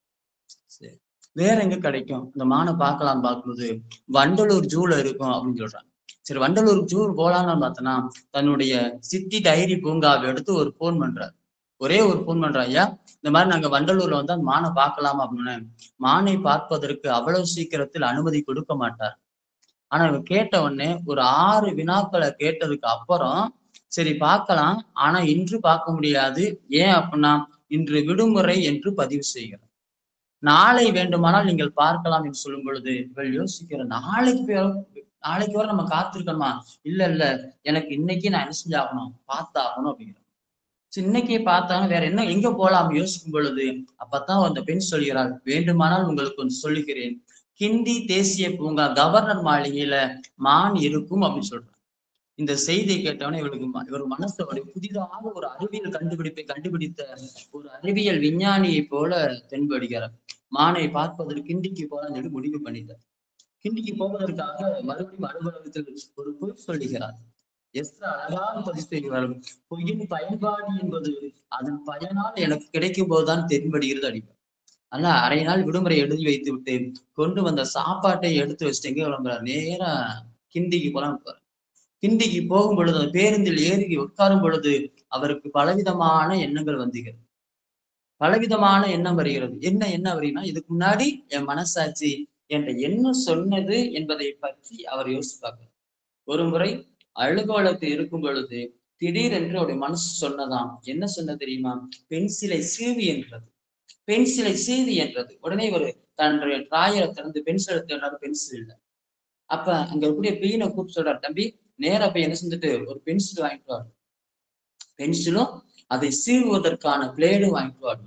சரி வேற எங்க கிடைக்கும் இந்த மானை பார்க்கலாம் பார்க்கும்போது வண்டலூர் ஜூல இருக்கும் அப்படின்னு சொல்றாங்க சரி வண்டலூர் ஜூ போலான்னு பார்த்தோன்னா தன்னுடைய சிட்டி டைரி பூங்காவை எடுத்து ஒரு போன் பண்றாரு ஒரே ஒரு போன் பண்றாரு ஐயா இந்த மாதிரி நாங்க வண்டலூர்ல வந்து அந்த மானை பார்க்கலாம் அப்படின்னு மானை பார்ப்பதற்கு அவ்வளவு சீக்கிரத்தில் அனுமதி கொடுக்க மாட்டார் ஆனா இவங்க கேட்ட உடனே ஒரு ஆறு வினாக்களை கேட்டதுக்கு அப்புறம் சரி பார்க்கலாம் ஆனா இன்று பார்க்க முடியாது ஏன் அப்படின்னா இன்று விடுமுறை என்று பதிவு செய்கிறார் நாளை வேண்டுமானால் நீங்கள் பார்க்கலாம் என்று சொல்லும் பொழுது இவள் யோசிக்கிற நாளைக்கு போய் நாளைக்கு வரை நம்ம காத்திருக்கணுமா இல்ல இல்ல எனக்கு இன்னைக்கு நான் என்ன செஞ்சாகணும் பார்த்தாகணும் அப்படிங்கிற சரி, இன்னைக்கே பார்த்தாலும் வேற என்ன எங்க போலாம் யோசிக்கும் பொழுது அப்பதான் அந்த பெண் சொல்கிறாள் வேண்டுமானால் உங்களுக்கு ஒன்று சொல்லுகிறேன் கிண்டி தேசிய பூங்கா கவர்னர் மாளிகையில மான் இருக்கும் அப்படின்னு சொல்றாங்க இந்த செய்தியை கேட்டவனே இவளுக்கு ம- இவர் மனசு அப்படி புதிதாக ஒரு அறிவியல் கண்டுபிடிப்பை கண்டுபிடித்த ஒரு அறிவியல் விஞ்ஞானியை போல தென்படுகிறார் மானை பார்ப்பதற்கு கிண்டிக்கு போலான்னு சொல்லி முடிவு பண்ணிட்டார் கிண்டிக்கு போவதற்காக மறுபடியும் அலுவலகத்தில் ஒரு பொய் சொல்லுகிறார் எஸ்ரா அழகாக பதிவு செய்கிறார் பொய்யின் பயன்பாடு என்பது அதன் பயனால் எனக்கு கிடைக்கும் போதுதான் தென்படுகிறது அடிப்பார் ஆனா அரை நாள் விடுமுறை எழுதி வைத்து விட்டு கொண்டு வந்த சாப்பாட்டை எடுத்து வச்சுட்டு எங்க கிளம்புறார் நேரா கிண்டிக்கு போலாம் போறார் கிண்டிக்கு போகும் பொழுது அந்த பேருந்தில் ஏறி உட்காரும் பொழுது அவருக்கு பலவிதமான எண்ணங்கள் வந்துகிறது பலவிதமான எண்ணம் வருகிறது என்ன என்ன வருகிறதுனா இதுக்கு முன்னாடி என் மனசாட்சி என்ற என்ன சொன்னது என்பதை பற்றி அவர் யோசிப்பாங்க ஒரு முறை அலுவலகத்தில் இருக்கும் பொழுது திடீரென்று அவருடைய மனசு சொன்னதாம் என்ன சொன்ன தெரியுமா பென்சிலை சீவி என்றது பென்சிலை சீவி என்றது உடனே ஒரு தன்னுடைய டிராயரை திறந்து பென்சில் எடுத்து பென்சில் இல்லை அப்ப அங்க இருக்கக்கூடிய பீனை கூப்பிட்டு சொல்றாரு தம்பி நேரா போய் என்ன செஞ்சுட்டு ஒரு பென்சில் வாங்கிட்டு வாரு பென்சிலும் அதை சீவுவதற்கான பிளேடும் வாங்கிட்டு வாருங்க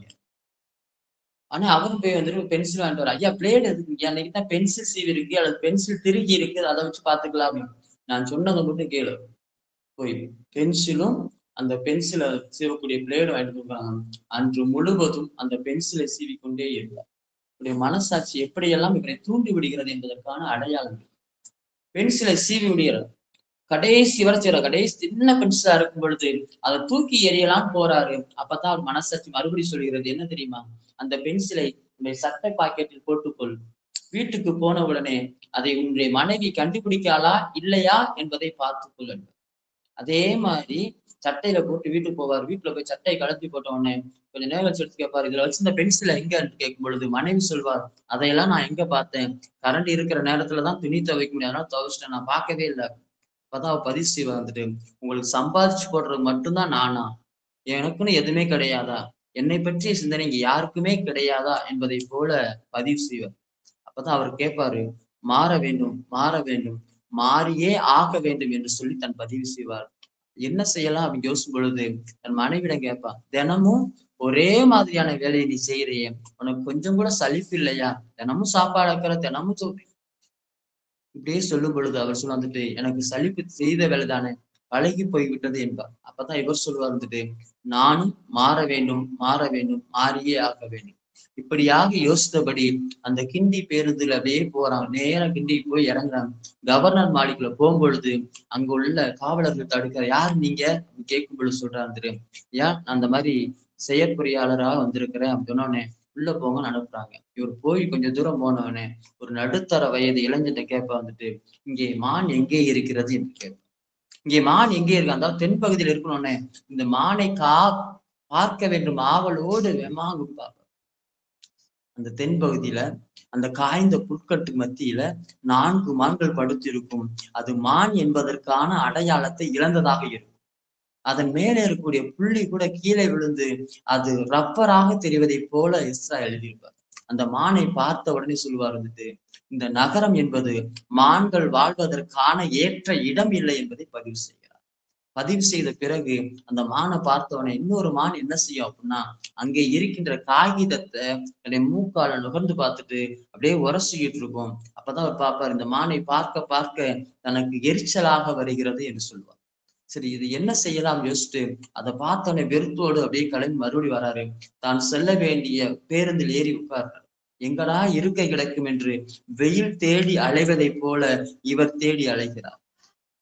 ஆனா அவரும் போய் வந்துட்டு பென்சில் வாங்கிட்டு வர ஐயா பிளேடு எதுக்கு அன்னைக்கு தான் பென்சில் சீவி இருக்கு அல்லது பென்சில் திருகி இருக்கு அதை வச்சு பாத்துக்கலாம் அப்படின்னு நான் சொன்னதை மட்டும் கேளு போய் பென்சிலும் அந்த பென்சிலை சீவக்கூடிய பிளேடு வாங்கிட்டு இருக்காங்க அன்று முழுவதும் அந்த பென்சிலை சீவி கொண்டே இருந்தார் இவருடைய மனசாட்சி எப்படியெல்லாம் இவரை தூண்டி விடுகிறது என்பதற்கான அடையாளம் பென்சிலை சீவி விடுகிறார் கடைசி வரை செய்யற கடைசி சின்ன பென்சிலா இருக்கும் பொழுது அதை தூக்கி எறியலாம் போறாரு அப்பதான் அவர் மனசாட்சி மறுபடியும் சொல்கிறது என்ன தெரியுமா அந்த பென்சிலை உன்னுடைய சட்டை பாக்கெட்டில் போட்டுக்கொள் வீட்டுக்கு போன உடனே அதை உன்னுடைய மனைவி கண்டுபிடிக்காளா இல்லையா என்பதை பார்த்துக்கொள் என்பார். அதே மாதிரி சட்டையில போட்டு வீட்டுக்கு போவார் வீட்டுல போய் சட்டையை கலத்தி போட்ட உடனே கொஞ்சம் நேரம் வச்சு எடுத்து கேட்பாரு இதுல வச்சிருந்த பென்சில எங்க கேட்கும் பொழுது மனைவி சொல்வார் அதையெல்லாம் நான் எங்க பார்த்தேன் கரண்ட் இருக்கிற நேரத்துலதான் துணி துவைக்க முடியாது அதனால துவைச்சிட்டேன் நான் பார்க்கவே இல்லை அப்பதான் அவ பதிவு செய்வா வந்துட்டு உங்களுக்கு சம்பாதிச்சு போடுறது மட்டும்தான் நானா எனக்குன்னு எதுவுமே கிடையாதா என்னை பற்றிய சிந்தனை இங்க யாருக்குமே கிடையாதா என்பதை போல பதிவு செய்வார் அப்பதான் அவர் கேட்பாரு மாற வேண்டும் மாற வேண்டும் மாறியே ஆக வேண்டும் என்று சொல்லி தன் பதிவு செய்வார் என்ன செய்யலாம் அப்படின்னு யோசிக்கும் பொழுது தன் மனைவிடம் கேட்பா தினமும் ஒரே மாதிரியான வேலையை நீ செய்யறியே உனக்கு கொஞ்சம் கூட சலிப்பு இல்லையா தினமும் சாப்பாடு வைக்கிற தினமும் சோ- இப்படியே சொல்லும் பொழுது அவர் சொல்ல வந்துட்டு எனக்கு சலிப்பு செய்த வேலை தானே பழகி போய்விட்டது என்பார் அப்பதான் இவர் சொல்லுவார் வந்துட்டு நானும் மாற வேண்டும் மாற வேண்டும் மாறியே ஆக வேண்டும் இப்படியாக யோசித்தபடி அந்த கிண்டி பேருந்துல அப்படியே போறான் நேரா கிண்டி போய் இறங்குறாங்க கவர்னர் மாளிகைக்குள்ள போகும்பொழுது அங்க உள்ள காவலர்கள் தடுக்கிற யார் நீங்க அப்படின்னு கேட்கும் பொழுது சொல்றாரு வந்துட்டு ஏன் நான் அந்த மாதிரி செயற்பொறியாளரா வந்திருக்கிறேன் அப்படின்னு சொன்னோடனே உள்ள போங்கன்னு அனுப்புறாங்க இவர் போய் கொஞ்சம் தூரம் போனவனே ஒரு நடுத்தர வயது இளைஞனை கேட்ப வந்துட்டு இங்கே மான் எங்கே இருக்கிறது என்று கேட்பேன் இங்கே மான் எங்கே இருக்கு அந்த தென்பகுதியில் இருக்கணும்னே இந்த மானை கா பார்க்க வேண்டும் ஆவலோடு வெமாக பார்ப்பேன் அந்த தென்பகுதியில அந்த காய்ந்த புற்கட்டுக்கு மத்தியில நான்கு மான்கள் படுத்திருக்கும் அது மான் என்பதற்கான அடையாளத்தை இழந்ததாக இருக்கும் அதன் மேலே இருக்கக்கூடிய புள்ளி கூட கீழே விழுந்து அது ரப்பராக தெரிவதைப் போல இஸ்ரா எழுதியிருப்பார் அந்த மானை பார்த்த உடனே சொல்லுவார் வந்துட்டு இந்த நகரம் என்பது மான்கள் வாழ்வதற்கான ஏற்ற இடம் இல்லை என்பதை பதிவு செய்கிறார் பதிவு செய்த பிறகு அந்த மானை பார்த்தவனே இன்னொரு மான் என்ன செய்யும் அப்படின்னா அங்கே இருக்கின்ற காகிதத்தை தன்னுடைய மூக்கால நுகர்ந்து பார்த்துட்டு அப்படியே உரசிக்கிட்டு இருக்கும் அப்பதான் அவர் பார்ப்பார் இந்த மானை பார்க்க பார்க்க தனக்கு எரிச்சலாக வருகிறது என்று சொல்லுவார் சரி இது என்ன செய்யலாம் யோசிச்சுட்டு அதை பார்த்தவனே வெறுத்தோடு அப்படியே கிளம்பி மறுபடி வராரு தான் செல்ல வேண்டிய பேருந்தில் ஏறி உட்கார்றார் எங்கடா இருக்கை கிடைக்கும் என்று வெயில் தேடி அலைவதைப் போல இவர் தேடி அலைகிறார்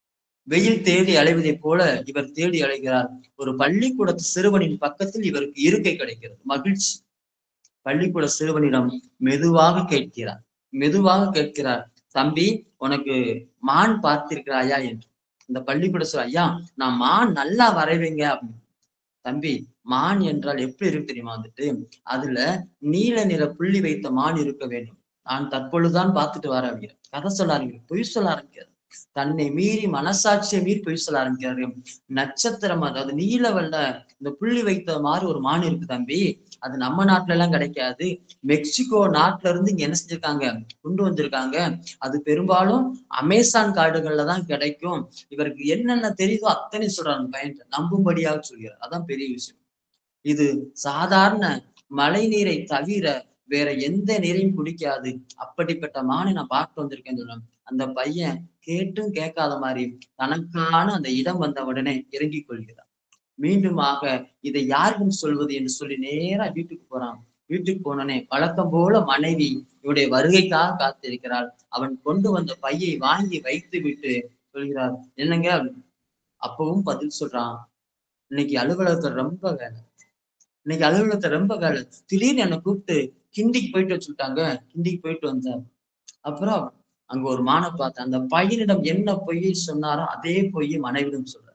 வெயில் தேடி அலைவதைப் போல இவர் தேடி அலைகிறார் ஒரு பள்ளிக்கூடத்து சிறுவனின் பக்கத்தில் இவருக்கு இருக்கை கிடைக்கிறது மகிழ்ச்சி பள்ளிக்கூட சிறுவனிடம் மெதுவாக கேட்கிறார் மெதுவாக கேட்கிறார் தம்பி உனக்கு மான் பார்த்திருக்கிறாயா என்று இந்த பள்ளிக்கூட சிறுவன் ஐயா நான் மான் நல்லா வரைவேங்க அப்படின்னு தம்பி மான் என்றால் எப்படி இருக்கு தெரியுமா வந்துட்டு அதுல நீல நிற புள்ளி வைத்த மான் இருக்க வேண்டும் நான் தற்பொழுதுதான் பார்த்துட்டு வர அப்படிங்கிறேன் கதை சொல்ல ஆரம்பிக்கிறேன் பொய் சொல்ல ஆரம்பிக்கிறார் தன்னை மீறி மனசாட்சியை மீறி பொய் சொல்ல ஆரம்பிக்கிறாரு நட்சத்திரம் அதாவது நீல வெள்ள இந்த புள்ளி வைத்த மாதிரி ஒரு மான் இருக்கு தம்பி அது நம்ம நாட்டுல எல்லாம் கிடைக்காது மெக்சிகோ நாட்டுல இருந்து இங்க என்ன செஞ்சிருக்காங்க கொண்டு வந்திருக்காங்க அது பெரும்பாலும் அமேசான் காடுகள்ல தான் கிடைக்கும் இவருக்கு என்னென்ன தெரியுதோ அத்தனை சொல்றாங்க பையன் நம்பும்படியாக சொல்கிறார் அதான் பெரிய விஷயம் இது சாதாரண மழை நீரை தவிர வேற எந்த நீரையும் குடிக்காது அப்படிப்பட்ட மானை நான் பார்க்க வந்திருக்கேன்னு சொல்றேன் அந்த பையன் கேட்டும் கேட்காத மாதிரி தனக்கான அந்த இடம் வந்த உடனே இறங்கிக் கொள்கிறான் மீண்டுமாக இதை யாரிடம் சொல்வது என்று சொல்லி நேரா வீட்டுக்கு போறான் வீட்டுக்கு போனோடனே வழக்கம் போல மனைவி இவருடைய வருகைக்காக காத்திருக்கிறாள் அவன் கொண்டு வந்த பையை வாங்கி வைத்து விட்டு சொல்கிறார் என்னங்க அப்பவும் பதில் சொல்றான் இன்னைக்கு அலுவலகத்துல ரொம்ப வேலை இன்னைக்கு அலுவலகத்துல ரொம்ப வேலை திடீர்னு என்னை கூப்பிட்டு கிண்டிக்கு போயிட்டு வச்சுட்டாங்க கிண்டிக்கு போயிட்டு வந்தேன் அப்புறம் அங்க ஒரு மானை பார்த்தேன் அந்த பையனிடம் என்ன பொய்யை சொன்னாரோ அதே பொய்யை மனைவிடம் சொல்ற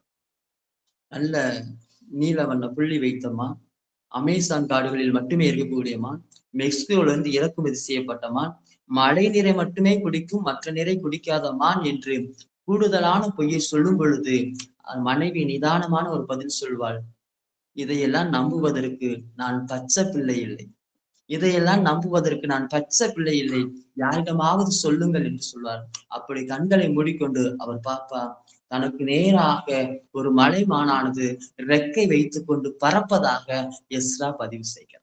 நல்ல நீல வண்ண புள்ளி வைத்தமா அமேசான் காடுகளில் மட்டுமே இருக்கக்கூடியமா மெக்சிகோல இருந்து இறக்குமதி செய்யப்பட்ட மான் மழை நீரை மட்டுமே குடிக்கும் மற்ற நீரை குடிக்காத மான் என்று கூடுதலான பொய்யை சொல்லும் பொழுது மனைவி நிதானமான ஒரு பதில் சொல்வாள் இதையெல்லாம் நம்புவதற்கு நான் பச்சை பிள்ளை இல்லை இதையெல்லாம் நம்புவதற்கு நான் பச்சை பிள்ளை இல்லை யாரிடமாவது சொல்லுங்கள் என்று சொல்வார் அப்படி கண்களை மூடிக்கொண்டு அவர் பாப்பா தனக்கு நேராக ஒரு மலை மானானது ரெக்கை வைத்துக் கொண்டு பறப்பதாக எஸ்ரா பதிவு செய்கிறார்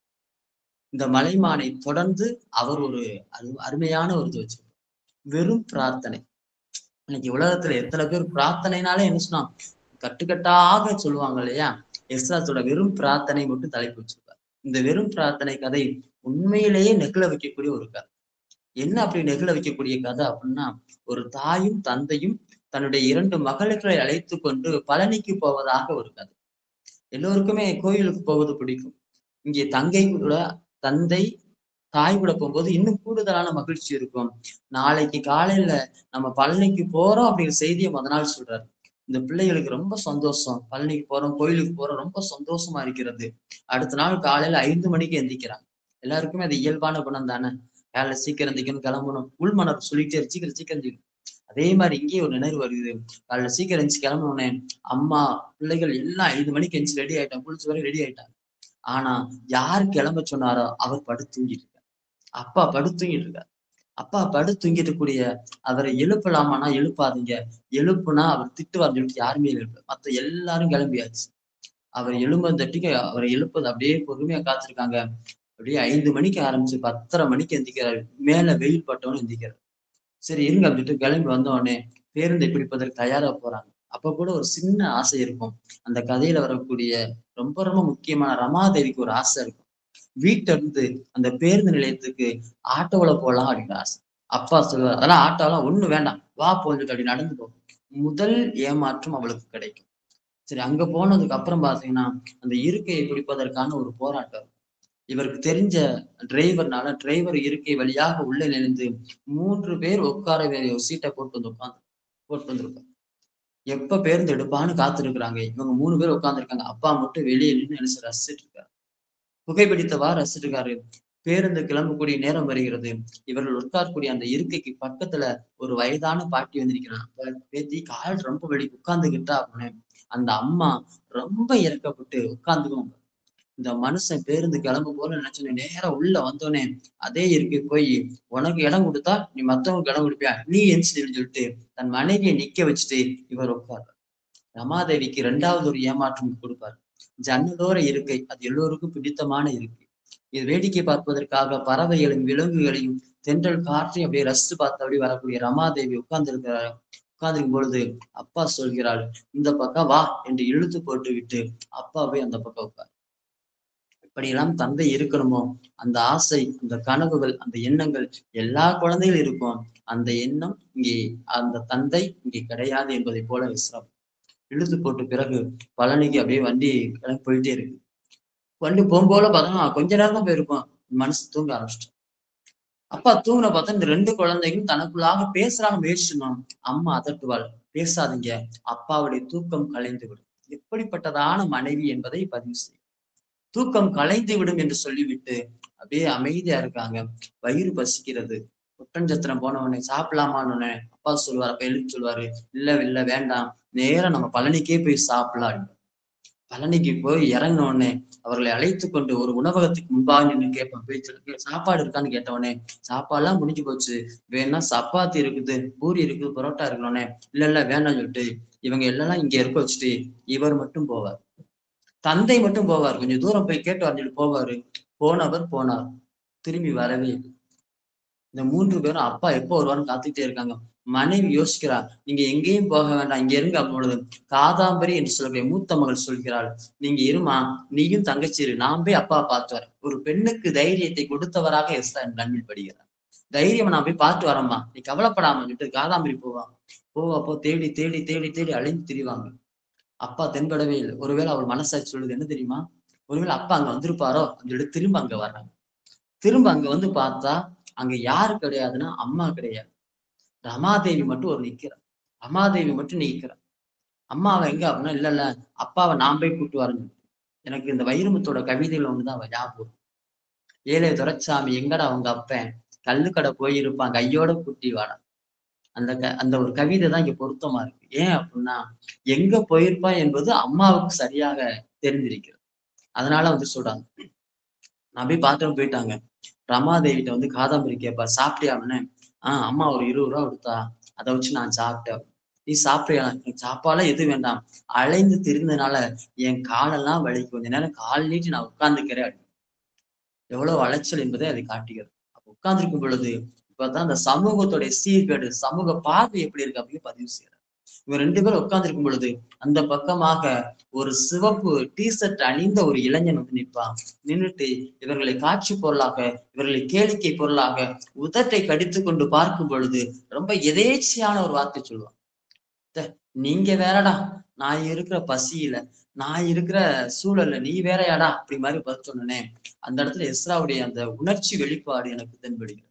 இந்த மலைமானை தொடர்ந்து அவர் ஒரு அரு அருமையான ஒரு இது வச்சிருப்பார் வெறும் பிரார்த்தனை இன்னைக்கு உலகத்துல எத்தனை பேர் பிரார்த்தனைனாலே என்ன சொன்னா கட்டுக்கட்டாக சொல்லுவாங்க இல்லையா எஸ்ராத்தோட வெறும் பிரார்த்தனை மட்டும் தலைப்பு வச்சிருப்பார் இந்த வெறும் பிரார்த்தனை கதை உண்மையிலேயே நெகிழ வைக்கக்கூடிய ஒரு கதை என்ன அப்படி நெகிழ வைக்கக்கூடிய கதை அப்படின்னா ஒரு தாயும் தந்தையும் தன்னுடைய இரண்டு மகளுக்களை அழைத்து கொண்டு பழனிக்கு போவதாக ஒரு கதை எல்லோருக்குமே கோயிலுக்கு போவது பிடிக்கும் இங்கே தங்கை கூட தந்தை தாய் கூட போகும்போது இன்னும் கூடுதலான மகிழ்ச்சி இருக்கும் நாளைக்கு காலையில நம்ம பழனிக்கு போறோம் அப்படிங்கிற செய்தியை முத நாள் சொல்றாரு இந்த பிள்ளைகளுக்கு ரொம்ப சந்தோஷம் பழனிக்கு போறோம் கோயிலுக்கு போறோம் ரொம்ப சந்தோஷமா இருக்கிறது அடுத்த நாள் காலையில ஐந்து மணிக்கு எந்திக்கிறாங்க எல்லாருக்குமே அது இயல்பான குணம் தானே காலையில சீக்கிரம் எந்திக்கணும் கிளம்பணும் உள்மனர் சொல்லிட்டே சீக்கிரம் சீக்கிரம் எந்திக்கணும் அதே மாதிரி இங்கேயே ஒரு நினைவு வருது காலைல சீக்கிரம் எந்திச்சு கிளம்பணுனே அம்மா பிள்ளைகள் எல்லாம் ஐந்து மணிக்கு எந்திச்சு ரெடி ஆயிட்டாங்க குளிச்சு வரை ரெடி ஆயிட்டாங்க ஆனா யார் கிளம்ப சொன்னாரோ அவர் படுத்து தூங்கிட்டு இருக்கார் அப்பா படுத்து தூங்கிட்டு இருக்கார் அப்பா படுத்து தூங்கிட்டு கூடிய அவரை எழுப்பலாமானா எழுப்பாதீங்க எழுப்புனா அவர் திட்டுவார் சொல்லிட்டு யாருமே எழுப்பல மத்த எல்லாரும் கிளம்பியாச்சு அவர் எழும்ப தட்டிக்கு அவரை எழுப்பது அப்படியே பொறுமையா காத்திருக்காங்க அப்படியே ஐந்து மணிக்கு ஆரம்பிச்சு பத்தரை மணிக்கு எந்திக்கிறாரு மேல வெயில் பட்டவனும் எந்திக்கிறார் சரி இருங்க அப்படின்ட்டு கிளம்பி வந்த உடனே பேருந்தை பிடிப்பதற்கு தயாரா போறாங்க அப்ப கூட ஒரு சின்ன ஆசை இருக்கும் அந்த கதையில வரக்கூடிய ரொம்ப ரொம்ப முக்கியமான ரமாதேவிக்கு ஒரு ஆசை இருக்கும் வீட்டுல இருந்து அந்த பேருந்து நிலையத்துக்கு ஆட்டோல போகலாம் அப்படிங்கிற ஆசை அப்பா சொல்லுவார் அதெல்லாம் ஆட்டோலாம் ஒண்ணு வேண்டாம் வா போன்னு அப்படி நடந்து போ முதல் ஏமாற்றம் அவளுக்கு கிடைக்கும் சரி அங்க போனதுக்கு அப்புறம் பாத்தீங்கன்னா அந்த இருக்கையை பிடிப்பதற்கான ஒரு போராட்டம் இவருக்கு தெரிஞ்ச டிரைவர்னால டிரைவர் இருக்கை வழியாக உள்ள நினைந்து மூன்று பேர் உட்கார வேண்டிய ஒரு சீட்டை போட்டு வந்து உட்காந்து போட்டு வந்திருக்காங்க எப்ப பேருந்து எடுப்பான்னு காத்திருக்கிறாங்க இவங்க மூணு பேர் உட்காந்துருக்காங்க அப்பா மட்டும் வெளியே நின்று நினைச்சு ரசிச்சுட்டு இருக்காரு புகைப்பிடித்தவா ரசிச்சுட்டு இருக்காரு பேருந்து கிளம்பக்கூடிய நேரம் வருகிறது இவர்கள் உட்காரக்கூடிய அந்த இருக்கைக்கு பக்கத்துல ஒரு வயதான பாட்டி வந்து நிக்கிறாங்க பேத்தி கால் ரொம்ப வலி உட்கார்ந்துகிட்டா அப்படின்னு அந்த அம்மா ரொம்ப இறக்கப்பட்டு உட்கார்ந்துக்குவாங்க இந்த மனுஷன் பேருந்து கிளம்பு போல நினைச்சோன்னே நேரா உள்ள வந்தோடனே அதே இருக்கை போய் உனக்கு இடம் கொடுத்தா நீ மத்தவங்களுக்கு இடம் கொடுப்பியா நீ எந்திரிச்சுன்னு சொல்லிட்டு தன் மனைவியை நிக்க வச்சுட்டு இவர் உட்கார் ரமாதேவிக்கு ரெண்டாவது ஒரு ஏமாற்றம் கொடுப்பார் ஜன்னலோர இருக்கை அது எல்லோருக்கும் பிடித்தமான இருக்கை இது வேடிக்கை பார்ப்பதற்காக பறவைகளையும் விலங்குகளையும் தென்றல் காற்றையும் அப்படியே ரசித்து பார்த்து அப்படி வரக்கூடிய ரமாதேவி உட்கார்ந்து இருக்கிறார் உட்கார்ந்திருக்கும் பொழுது அப்பா சொல்கிறாள் இந்த பக்கம் வா என்று இழுத்து போட்டு விட்டு அப்பா போய் அந்த பக்கம் உட்கார் எப்படியெல்லாம் தந்தை இருக்கணுமோ அந்த ஆசை அந்த கனவுகள் அந்த எண்ணங்கள் எல்லா குழந்தைகளும் இருக்கும் அந்த எண்ணம் இங்கே அந்த தந்தை இங்கே கிடையாது என்பதை போல இஸ்லாம் இழுத்து போட்ட பிறகு பழனிக்கு அப்படியே வண்டி கிளம்பி போயிட்டே இருக்கு வண்டி போகும்போல பார்த்தோம்னா கொஞ்ச நேரம் தான் போயிருக்கும் மனசு தூங்க ஆரம்பிச்சிட்டு அப்பா தூங்கின பார்த்தா இந்த ரெண்டு குழந்தைகளும் தனக்குள்ளாக பேசுறாங்க முயற்சினோம் அம்மா அதட்டுவாள் பேசாதீங்க அப்பாவுடைய தூக்கம் கலைந்து விடும் எப்படிப்பட்டதான மனைவி என்பதை பதிவு செய்யும் தூக்கம் கலைந்து விடும் என்று சொல்லிவிட்டு அப்படியே அமைதியா இருக்காங்க வயிறு பசிக்கிறது ஒட்டஞ்சத்திரம் போனவனே சாப்பிடலாமான்னு அப்பா சொல்லுவார் அப்ப எழுதி சொல்லுவாரு இல்ல இல்ல வேண்டாம் நேரா நம்ம பழனிக்கே போய் சாப்பிடலாம் பழனிக்கு போய் இறங்கின உடனே அவர்களை அழைத்து கொண்டு ஒரு உணவகத்துக்கு முன்பாக நின்று கேட்பான் போய் சொல்லு, சாப்பாடு இருக்கான்னு கேட்டவனே சாப்பாடுலாம் முடிஞ்சு போச்சு வேணா சப்பாத்தி இருக்குது பூரி இருக்குது பரோட்டா இருக்கணும்னே இல்ல இல்ல வேணாம்னு சொல்லிட்டு இவங்க எல்லாம் இங்க இருக்க வச்சுட்டு இவர் மட்டும் போவார் தந்தை மட்டும் போவார் கொஞ்சம் தூரம் போய் கேட்டு வந்துட்டு போவாரு போனவர் போனார் திரும்பி வரவே இல்லை இந்த மூன்று பேரும் அப்பா எப்போ வருவான்னு காத்துக்கிட்டே இருக்காங்க மனைவி யோசிக்கிறா நீங்க எங்கேயும் போக வேண்டாம் இங்க இருங்க அப்பொழுது காதாம்பரி என்று சொல்லக்கூடிய மூத்த மகள் சொல்கிறாள் நீங்க இருமா நீயும் தங்கச்சி இரு நான் போய் அப்பா பார்த்து வரேன் ஒரு பெண்ணுக்கு தைரியத்தை கொடுத்தவராக எஸ்தா என் கண்ணில் படுகிறார் தைரியம் நான் போய் பார்த்து வரேம்மா நீ கவலைப்படாம சொல்லிட்டு காதாம்பரி போவா போவா போ தேடி தேடி தேடி தேடி அழிஞ்சு திரிவாங்க அப்பா தென்படவே இல்லை ஒருவேளை அவள் மனசாட்சி சொல்லுது என்ன தெரியுமா ஒருவேளை அப்பா அங்க வந்திருப்பாரோ அப்படின்னு சொல்லிட்டு திரும்ப அங்க வர்றாங்க திரும்ப அங்க வந்து பார்த்தா அங்க யாரு கிடையாதுன்னா அம்மா கிடையாது ரமாதேவி மட்டும் ஒரு நிக்கிறா ரமாதேவி மட்டும் நிக்கிறா அம்மாவை எங்க அப்படின்னா இல்ல இல்ல அப்பாவை நான் போய் கூட்டு வரேன்னு எனக்கு இந்த வைரமுத்தோட கவிதையில ஒண்ணுதான் அவ ஞாபகம் ஏழை துரைச்சாமி எங்கடா அவங்க அப்பன் கல்லுக்கடை போயிருப்பான் கையோட கூட்டி வாடா அந்த க அந்த ஒரு கவிதை தான் இங்க பொருத்தமா இருக்கு ஏன் அப்படின்னா எங்க போயிருப்பான் என்பது அம்மாவுக்கு சரியாக தெரிஞ்சிருக்கிறது அதனால வந்து சொல்றாங்க நான் போய் பார்த்துட்டு போயிட்டாங்க ரமாதேவிட்ட வந்து காதாம்பரி கேட்பா சாப்பிட்டியான்னு ஆஹ் அம்மா ஒரு இருபது ரூபா கொடுத்தா அதை வச்சு நான் சாப்பிட்டேன் நீ சாப்பிட்டியா எனக்கு சாப்பாடுலாம் எதுவும் வேண்டாம் அலைந்து திரிந்தனால என் காலெல்லாம் வலி கொஞ்ச நேரம் கால் நீட்டி நான் உட்கார்ந்துக்கிறேன் எவ்வளவு அலைச்சல் என்பதை அதை காட்டுகிறது அப்ப உட்கார்ந்துருக்கும் பொழுது இப்பதான் அந்த சமூகத்துடைய சீர்கேடு சமூக பார்வை எப்படி இருக்கு அப்படின்னு பதிவு செய்யறாரு இவங்க ரெண்டு பேரும் உட்கார்ந்துருக்கும் பொழுது அந்த பக்கமாக ஒரு சிவப்பு டிஷர்ட் அணிந்த ஒரு இளைஞன் வந்து நிற்பான் நின்னுட்டு இவர்களை காட்சி பொருளாக இவர்களை கேளிக்கை பொருளாக உதட்டை கடித்து கொண்டு பார்க்கும் பொழுது ரொம்ப எதேச்சியான ஒரு வார்த்தை சொல்லுவான் "த்த, நீங்க வேறடா நான் இருக்கிற பசியில நான் இருக்கிற சூழல்ல நீ வேறயாடா அப்படி மாதிரி பதில் சொன்னனே அந்த இடத்துல எஸ்ராவுடைய அந்த உணர்ச்சி வெளிப்பாடு எனக்கு தென்படுகிறது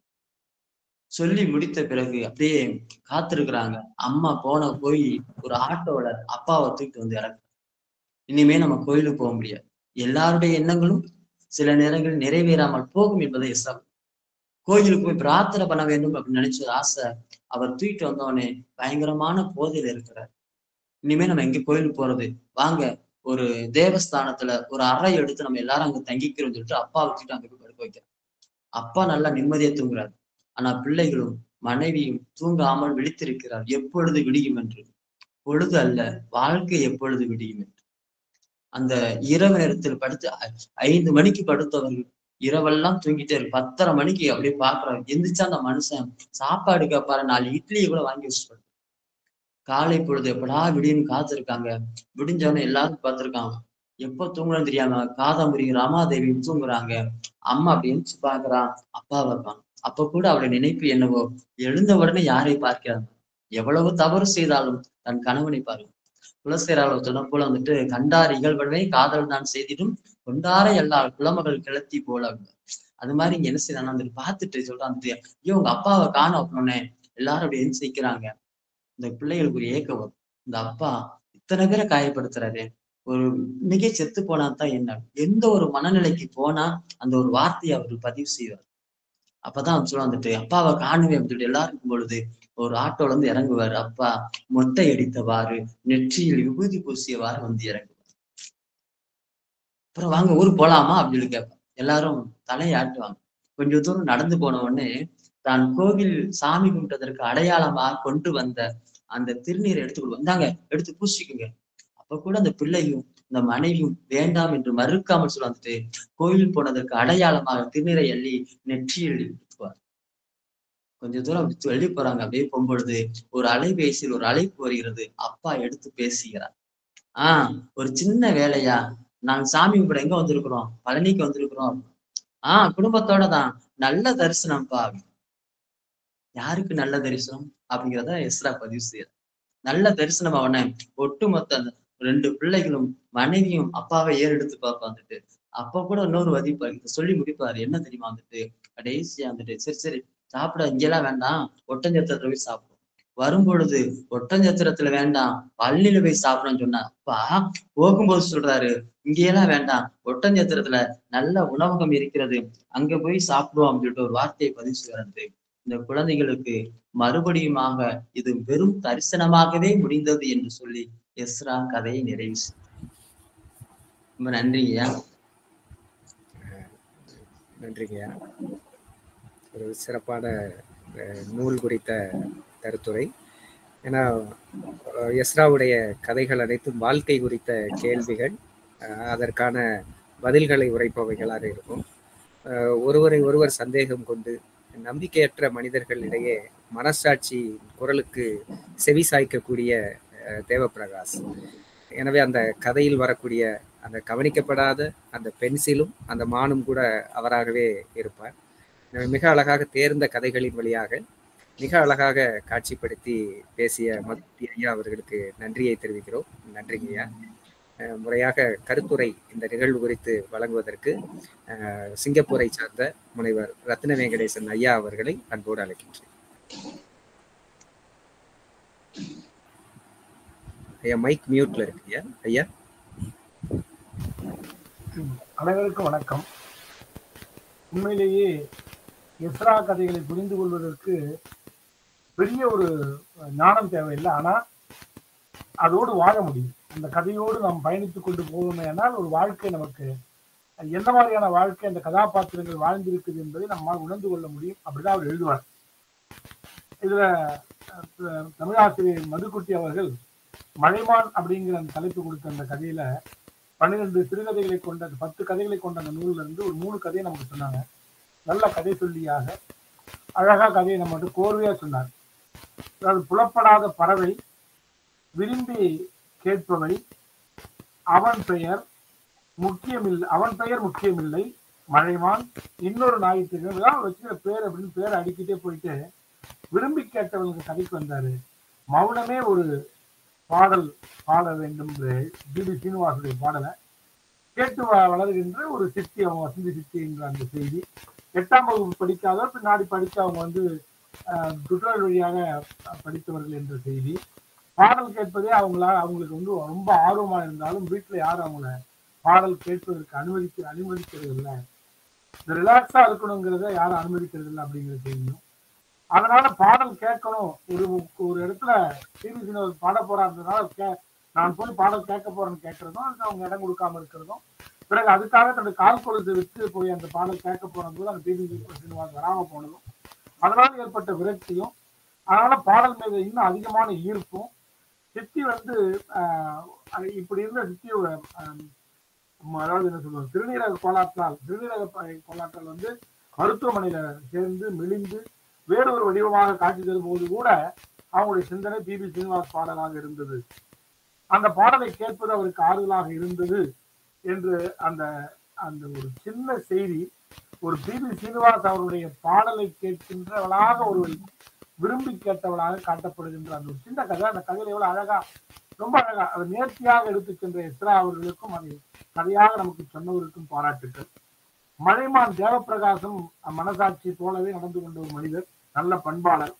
சொல்லி முடித்த பிறகு அப்படியே காத்திருக்கிறாங்க அம்மா போன போய் ஒரு ஆட்டோல அப்பாவை தூக்கிட்டு வந்து இறக்கு இனிமே நம்ம கோயிலுக்கு போக முடியாது எல்லாருடைய எண்ணங்களும் சில நேரங்களில் நிறைவேறாமல் போகும் என்பதை எஸ்ரா கோயிலுக்கு போய் பிரார்த்தனை பண்ண வேண்டும் அப்படின்னு நினைச்ச ஆசை அவர் தூக்கிட்டு வந்தவனே பயங்கரமான போதையில இருக்கிறார் இனிமே நம்ம எங்க கோயிலுக்கு போறது வாங்க ஒரு தேவஸ்தானத்துல ஒரு அறை எடுத்து நம்ம எல்லாரும் அங்க தங்கிக்கிறோம்னு சொல்லிட்டு அப்பா வச்சுட்டு அங்க போய் படுக்க வைக்கிறார் அப்பா நல்லா நிம்மதியா தூங்குறாரு ஆனா பிள்ளைகளும் மனைவியும் தூங்காமல் விழித்திருக்கிறார் எப்பொழுது விடியும் என்று பொழுது அல்ல வாழ்க்கை எப்பொழுது விடியும் என்று அந்த இரவு நேரத்தில் படுத்து ஐ- ஐந்து மணிக்கு படுத்தவர்கள் இரவெல்லாம் தூங்கிட்டே இருக்கு பத்தரை மணிக்கு அப்படியே பாக்குறாரு எந்திரிச்சா அந்த மனுஷன் சாப்பாடு கேட்பாரு நாலு இட்லியை கூட வாங்கி வச்சுட்டு படுத்தாரு. காலை பொழுது எப்படா விடியுன்னு காத்திருக்காங்க விடிஞ்சவன எல்லாரும் பார்த்திருக்காங்க எப்ப தூங்குறன்னு தெரியாம காதாமுரி ராமாதேவி தூங்குறாங்க அம்மா அப்படி எந்திரிச்சு பாக்குறான் அப்பா இருப்பாங்க அப்ப கூட அவளுடைய நினைப்பு என்னவோ எழுந்த உடனே யாரை பார்க்கிறாங்க எவ்வளவு தவறு செய்தாலும் தன் கணவனை பாருங்க குலசேராளர் சொன்ன போல வந்துட்டு கண்டார் இகழ்வனவே காதல் தான் செய்திடும் கொண்டார எல்லா குலமகள் கிளத்தி போல அப்படின்னு. அது மாதிரி இங்க என்ன செய்யறாங்க வந்துட்டு பார்த்துட்டு சொல்றான் வந்துட்டு, ஐயோ உங்க அப்பாவை காண அப்படின்னே எல்லாரும் அப்படி எந்திரிச்சு நிக்கிறாங்க இந்த பிள்ளைகளுக்கு ஒரு ஏக்கம் வரும் இந்த அப்பா இத்தனை பேரை காயப்படுத்துறாரு ஒரு இன்னைக்கே செத்து போனா தான் என்ன எந்த ஒரு மனநிலைக்கு போனா அந்த ஒரு வார்த்தையை அவர் பதிவு செய்வார் அப்பதான் அவர் சொல்ல வந்துட்டு அப்பாவை காணுவேன் அப்படின்னு சொல்லிட்டு எல்லாரும் இருக்கும் பொழுது ஒரு ஆட்டோல இருந்து இறங்குவாரு அப்பா மொட்டை அடித்தவாறு நெற்றியில் விபூதி பூசியவாறு வந்து இறங்குவார் அப்புறம் வாங்க ஊருக்கு போலாமா அப்படின்னு சொல்லி கேட்பான் எல்லாரும் தலையை ஆட்டுவாங்க கொஞ்ச தூரம் நடந்து போன உடனே தான் கோவில் சாமி கும்பிட்டதற்கு அடையாளமா கொண்டு வந்த அந்த திருநீரை எடுத்து கொடுப்பாங்க இந்தாங்க எடுத்து பூசிக்குங்க அப்ப கூட அந்த பிள்ளையும் இந்த மனைவியும் வேண்டாம் என்று மறுக்காமல் சொல்ல வந்துட்டு கோயில் போனதற்கு அடையாளமாக திருநீரை அள்ளி நெற்றியில் ஊற்றுவார் கொஞ்ச தூரம் விட்டு வெளியே போறாங்க அப்படியே போகும்பொழுது ஒரு அலைபேசியில் ஒரு அழைப்பு வருகிறது அப்பா எடுத்து பேசுகிறார் ஆஹ் ஒரு சின்ன வேலையா நாங்க சாமி கும்பிட எங்க வந்திருக்கிறோம் பழனிக்கு வந்திருக்கிறோம் ஆஹ் குடும்பத்தோட தான் நல்ல தரிசனம்ப்பா யாருக்கு நல்ல தரிசனம் அப்படிங்கிறத எஸ்ரா பதிவு செய்யற நல்ல தரிசனம் அவனை ஒட்டுமொத்த அந்த ரெண்டு பிள்ளைகளும் மனைவியும் அப்பாவை ஏறெடுத்து பார்ப்பா வந்துட்டு அப்ப கூட இன்னொரு வதிப்பாரு இதை சொல்லி முடிப்பாரு என்ன தெரியுமா வந்துட்டு கடைசியா வந்துட்டு சரி சரி சாப்பிட இங்கெல்லாம் வேண்டாம் ஒட்டஞ்சத்திரத்துல போய் சாப்பிடும் வரும்பொழுது ஒட்டஞ்சத்திரத்துல வேண்டாம் பள்ளியில போய் சாப்பிடணும்னு சொன்னா அப்பா போகும்போது சொல்றாரு இங்கெல்லாம் வேண்டாம் ஒட்டஞ்சத்திரத்துல நல்ல உணவகம் இருக்கிறது அங்க போய் சாப்பிடுவோம் அப்படின்னு சொல்லிட்டு ஒரு வார்த்தையை பதிவு செய்யறது இந்த குழந்தைகளுக்கு மறுபடியுமாக இது வெறும் தரிசனமாகவே முடிந்தது என்று சொல்லி எஸ்ரா கதையை நிறைவு செய்தார். ரொம்ப நன்றிங்கய்யா நன்றிங்கய்யா ஒரு சிறப்பான அஹ், நூல் குறித்த கருத்துரை ஏன்னா அஹ், எஸ்ராவுடைய கதைகள் அனைத்தும் வாழ்க்கை குறித்த கேள்விகள் அஹ், அதற்கான பதில்களை உரைப்பவைகளாக இருக்கும் அஹ், ஒருவரை ஒருவர் சந்தேகம் கொண்டு நம்பிக்கையற்ற மனிதர்களிடையே மனசாட்சி குரலுக்கு செவி சாய்க்கக்கூடிய அஹ், தேவப்பிரகாஷ் எனவே அந்த கதையில் வரக்கூடிய அந்த கவனிக்கப்படாத அந்த பென்சிலும் அந்த மானும் கூட அவராகவே இருப்பார் எனவே மிக அழகாக தேர்ந்த கதைகளின் வழியாக மிக அழகாக காட்சிப்படுத்தி பேசிய மத்தி ஐயா அவர்களுக்கு நன்றியை தெரிவிக்கிறோம் நன்றிங்க ஐயா அஹ் முறையாக கருத்துரை இந்த நிகழ்வு குறித்து வழங்குவதற்கு அஹ், சிங்கப்பூரை சார்ந்த முனைவர் ரத்ன வெங்கடேசன் ஐயா அவர்களை அன்போடு அழைக்கின்றேன் ஐயா மைக் மியூட்ல இருக்கு ஐயா ஐயா அனைவருக்கும் வணக்கம் உண்மையிலேயே எஸ்ரா கதைகளை புரிந்து கொள்வதற்கு பெரிய ஒரு ஞானம் தேவையில்லை ஆனா அதோடு வாழ முடியும் அந்த கதையோடு நாம் பயணித்துக் கொண்டு போவோமேனால் ஒரு வாழ்க்கை நமக்கு எந்த மாதிரியான வாழ்க்கை அந்த கதாபாத்திரங்கள் வாழ்ந்திருக்குது என்பதை நம்மால் உணர்ந்து கொள்ள முடியும் அப்படிதான் அவர் எழுதுவார் இதுல அஹ், தமிழாசிரியர் மதுக்குட்டி அவர்கள் மலைமான் அப்படிங்கிற அந்த தலைப்பு கொடுத்த அந்த கதையில பன்னிரெண்டு சிறுகதைகளை கொண்ட அந்த பத்து கதைகளை கொண்ட அந்த நூல்ல இருந்து ஒரு மூணு கதையை நமக்கு சொன்னாங்க நல்ல கதை சொல்லியாக அழகா கதையை நம்ம வந்து கோர்வையா சொன்னார் அதாவது புலப்படாத பறவை விரும்பி கேட்பவை அவன் பெயர் முக்கியமில்லை அவன் பெயர் முக்கியமில்லை மழைமான் இன்னொரு ஞாயிற்றுக்கிழமை தான் வச்சுக்கிற பேர் அப்படின்னு பேரை அடிக்கிட்டே போயிட்டு விரும்பி கேட்டவங்களுக்கு கதைக்கு வந்தாரு மௌனமே ஒரு பாடல் பாட வேண்டும் பிபி சீனிவாசுடைய பாடலை கேட்டு வ- வளர்கின்ற ஒரு சித்தி அவங்க வசந்தி சித்தி என்ற அந்த செய்தி எட்டாம் வகுப்பு படிக்காதவர் பின்னாடி படித்து அவங்க வந்து ஆஹ், டுட்டோரியல் வழியாக அஹ், படித்தவர்கள் என்ற செய்தி பாடல் கேட்பதே அவங்களா அவங்களுக்கு வந்து ரொம்ப ஆர்வமா இருந்தாலும் வீட்டுல யாரும் அவங்கள பாடல் கேட்பதற்கு அனுமதிக்க அனுமதிக்கிறது இல்லை இந்த ரிலாக்ஸா இருக்கணுங்கிறத யாரும் அனுமதிக்கிறது இல்லை அப்படிங்கிற செய்தியும் அதனால பாடல் கேட்கணும் ஒரு ஒரு இடத்துல சீரியஸ் ஒரு பாட போறாருன்றதுனால கே- நான் போய் பாடல் கேட்க போறேன்னு கேட்கறதும் அதுக்கு அவங்க இடம் கொடுக்காம இருக்கிறதும் பிறகு அதுக்காக தன்னுடைய கால் கொலுசு விட்டு போய் அந்த பாடல் கேட்க போன போது அந்த டிவி சீனிவாஸ் வராம போனதும் அதனால ஏற்பட்ட விரக்தியும் அதனால பாடல் மீது இன்னும் அதிகமான ஈர்ப்பும் சித்தி வந்து ஆஹ், அது இப்படி இருந்த சித்தியோட ஆஹ், அதாவது என்ன சொல்லுவாங்க சிறுநீரக கோளாற்றால் சிறுநீரக ப- கோளாற்றால் வந்து மருத்துவமனையில சேர்ந்து மெலிந்து வேறொரு வடிவமாக காட்சி தரும்போது கூட அவங்களுடைய சிந்தனை பிபி சீனிவாஸ் பாடலாக இருந்தது அந்த பாடலை கேட்பது அவருக்கு ஆறுதலாக இருந்தது என்று அந்த அந்த ஒரு சின்ன செய்தி ஒரு பிபி சீனிவாஸ் அவருடைய பாடலை கேட்கின்றவளாக ஒரு விரும்பி கேட்டவளாக காட்டப்படுகின்ற அந்த ஒரு சின்ன கதை அந்த கதையில எவ்வளவு அழகா ரொம்ப அழகா அதை நேர்த்தியாக எடுத்துச் சென்ற எஸ்ரா அவர்களுக்கும் அதை கதையாக நமக்கு சொன்னவருக்கும் பாராட்டுக்கள் மலைமான் தேவப்பிரகாசம் மனசாட்சி போலவே நடந்து கொண்ட ஒரு மனிதர் நல்ல பண்பாளர்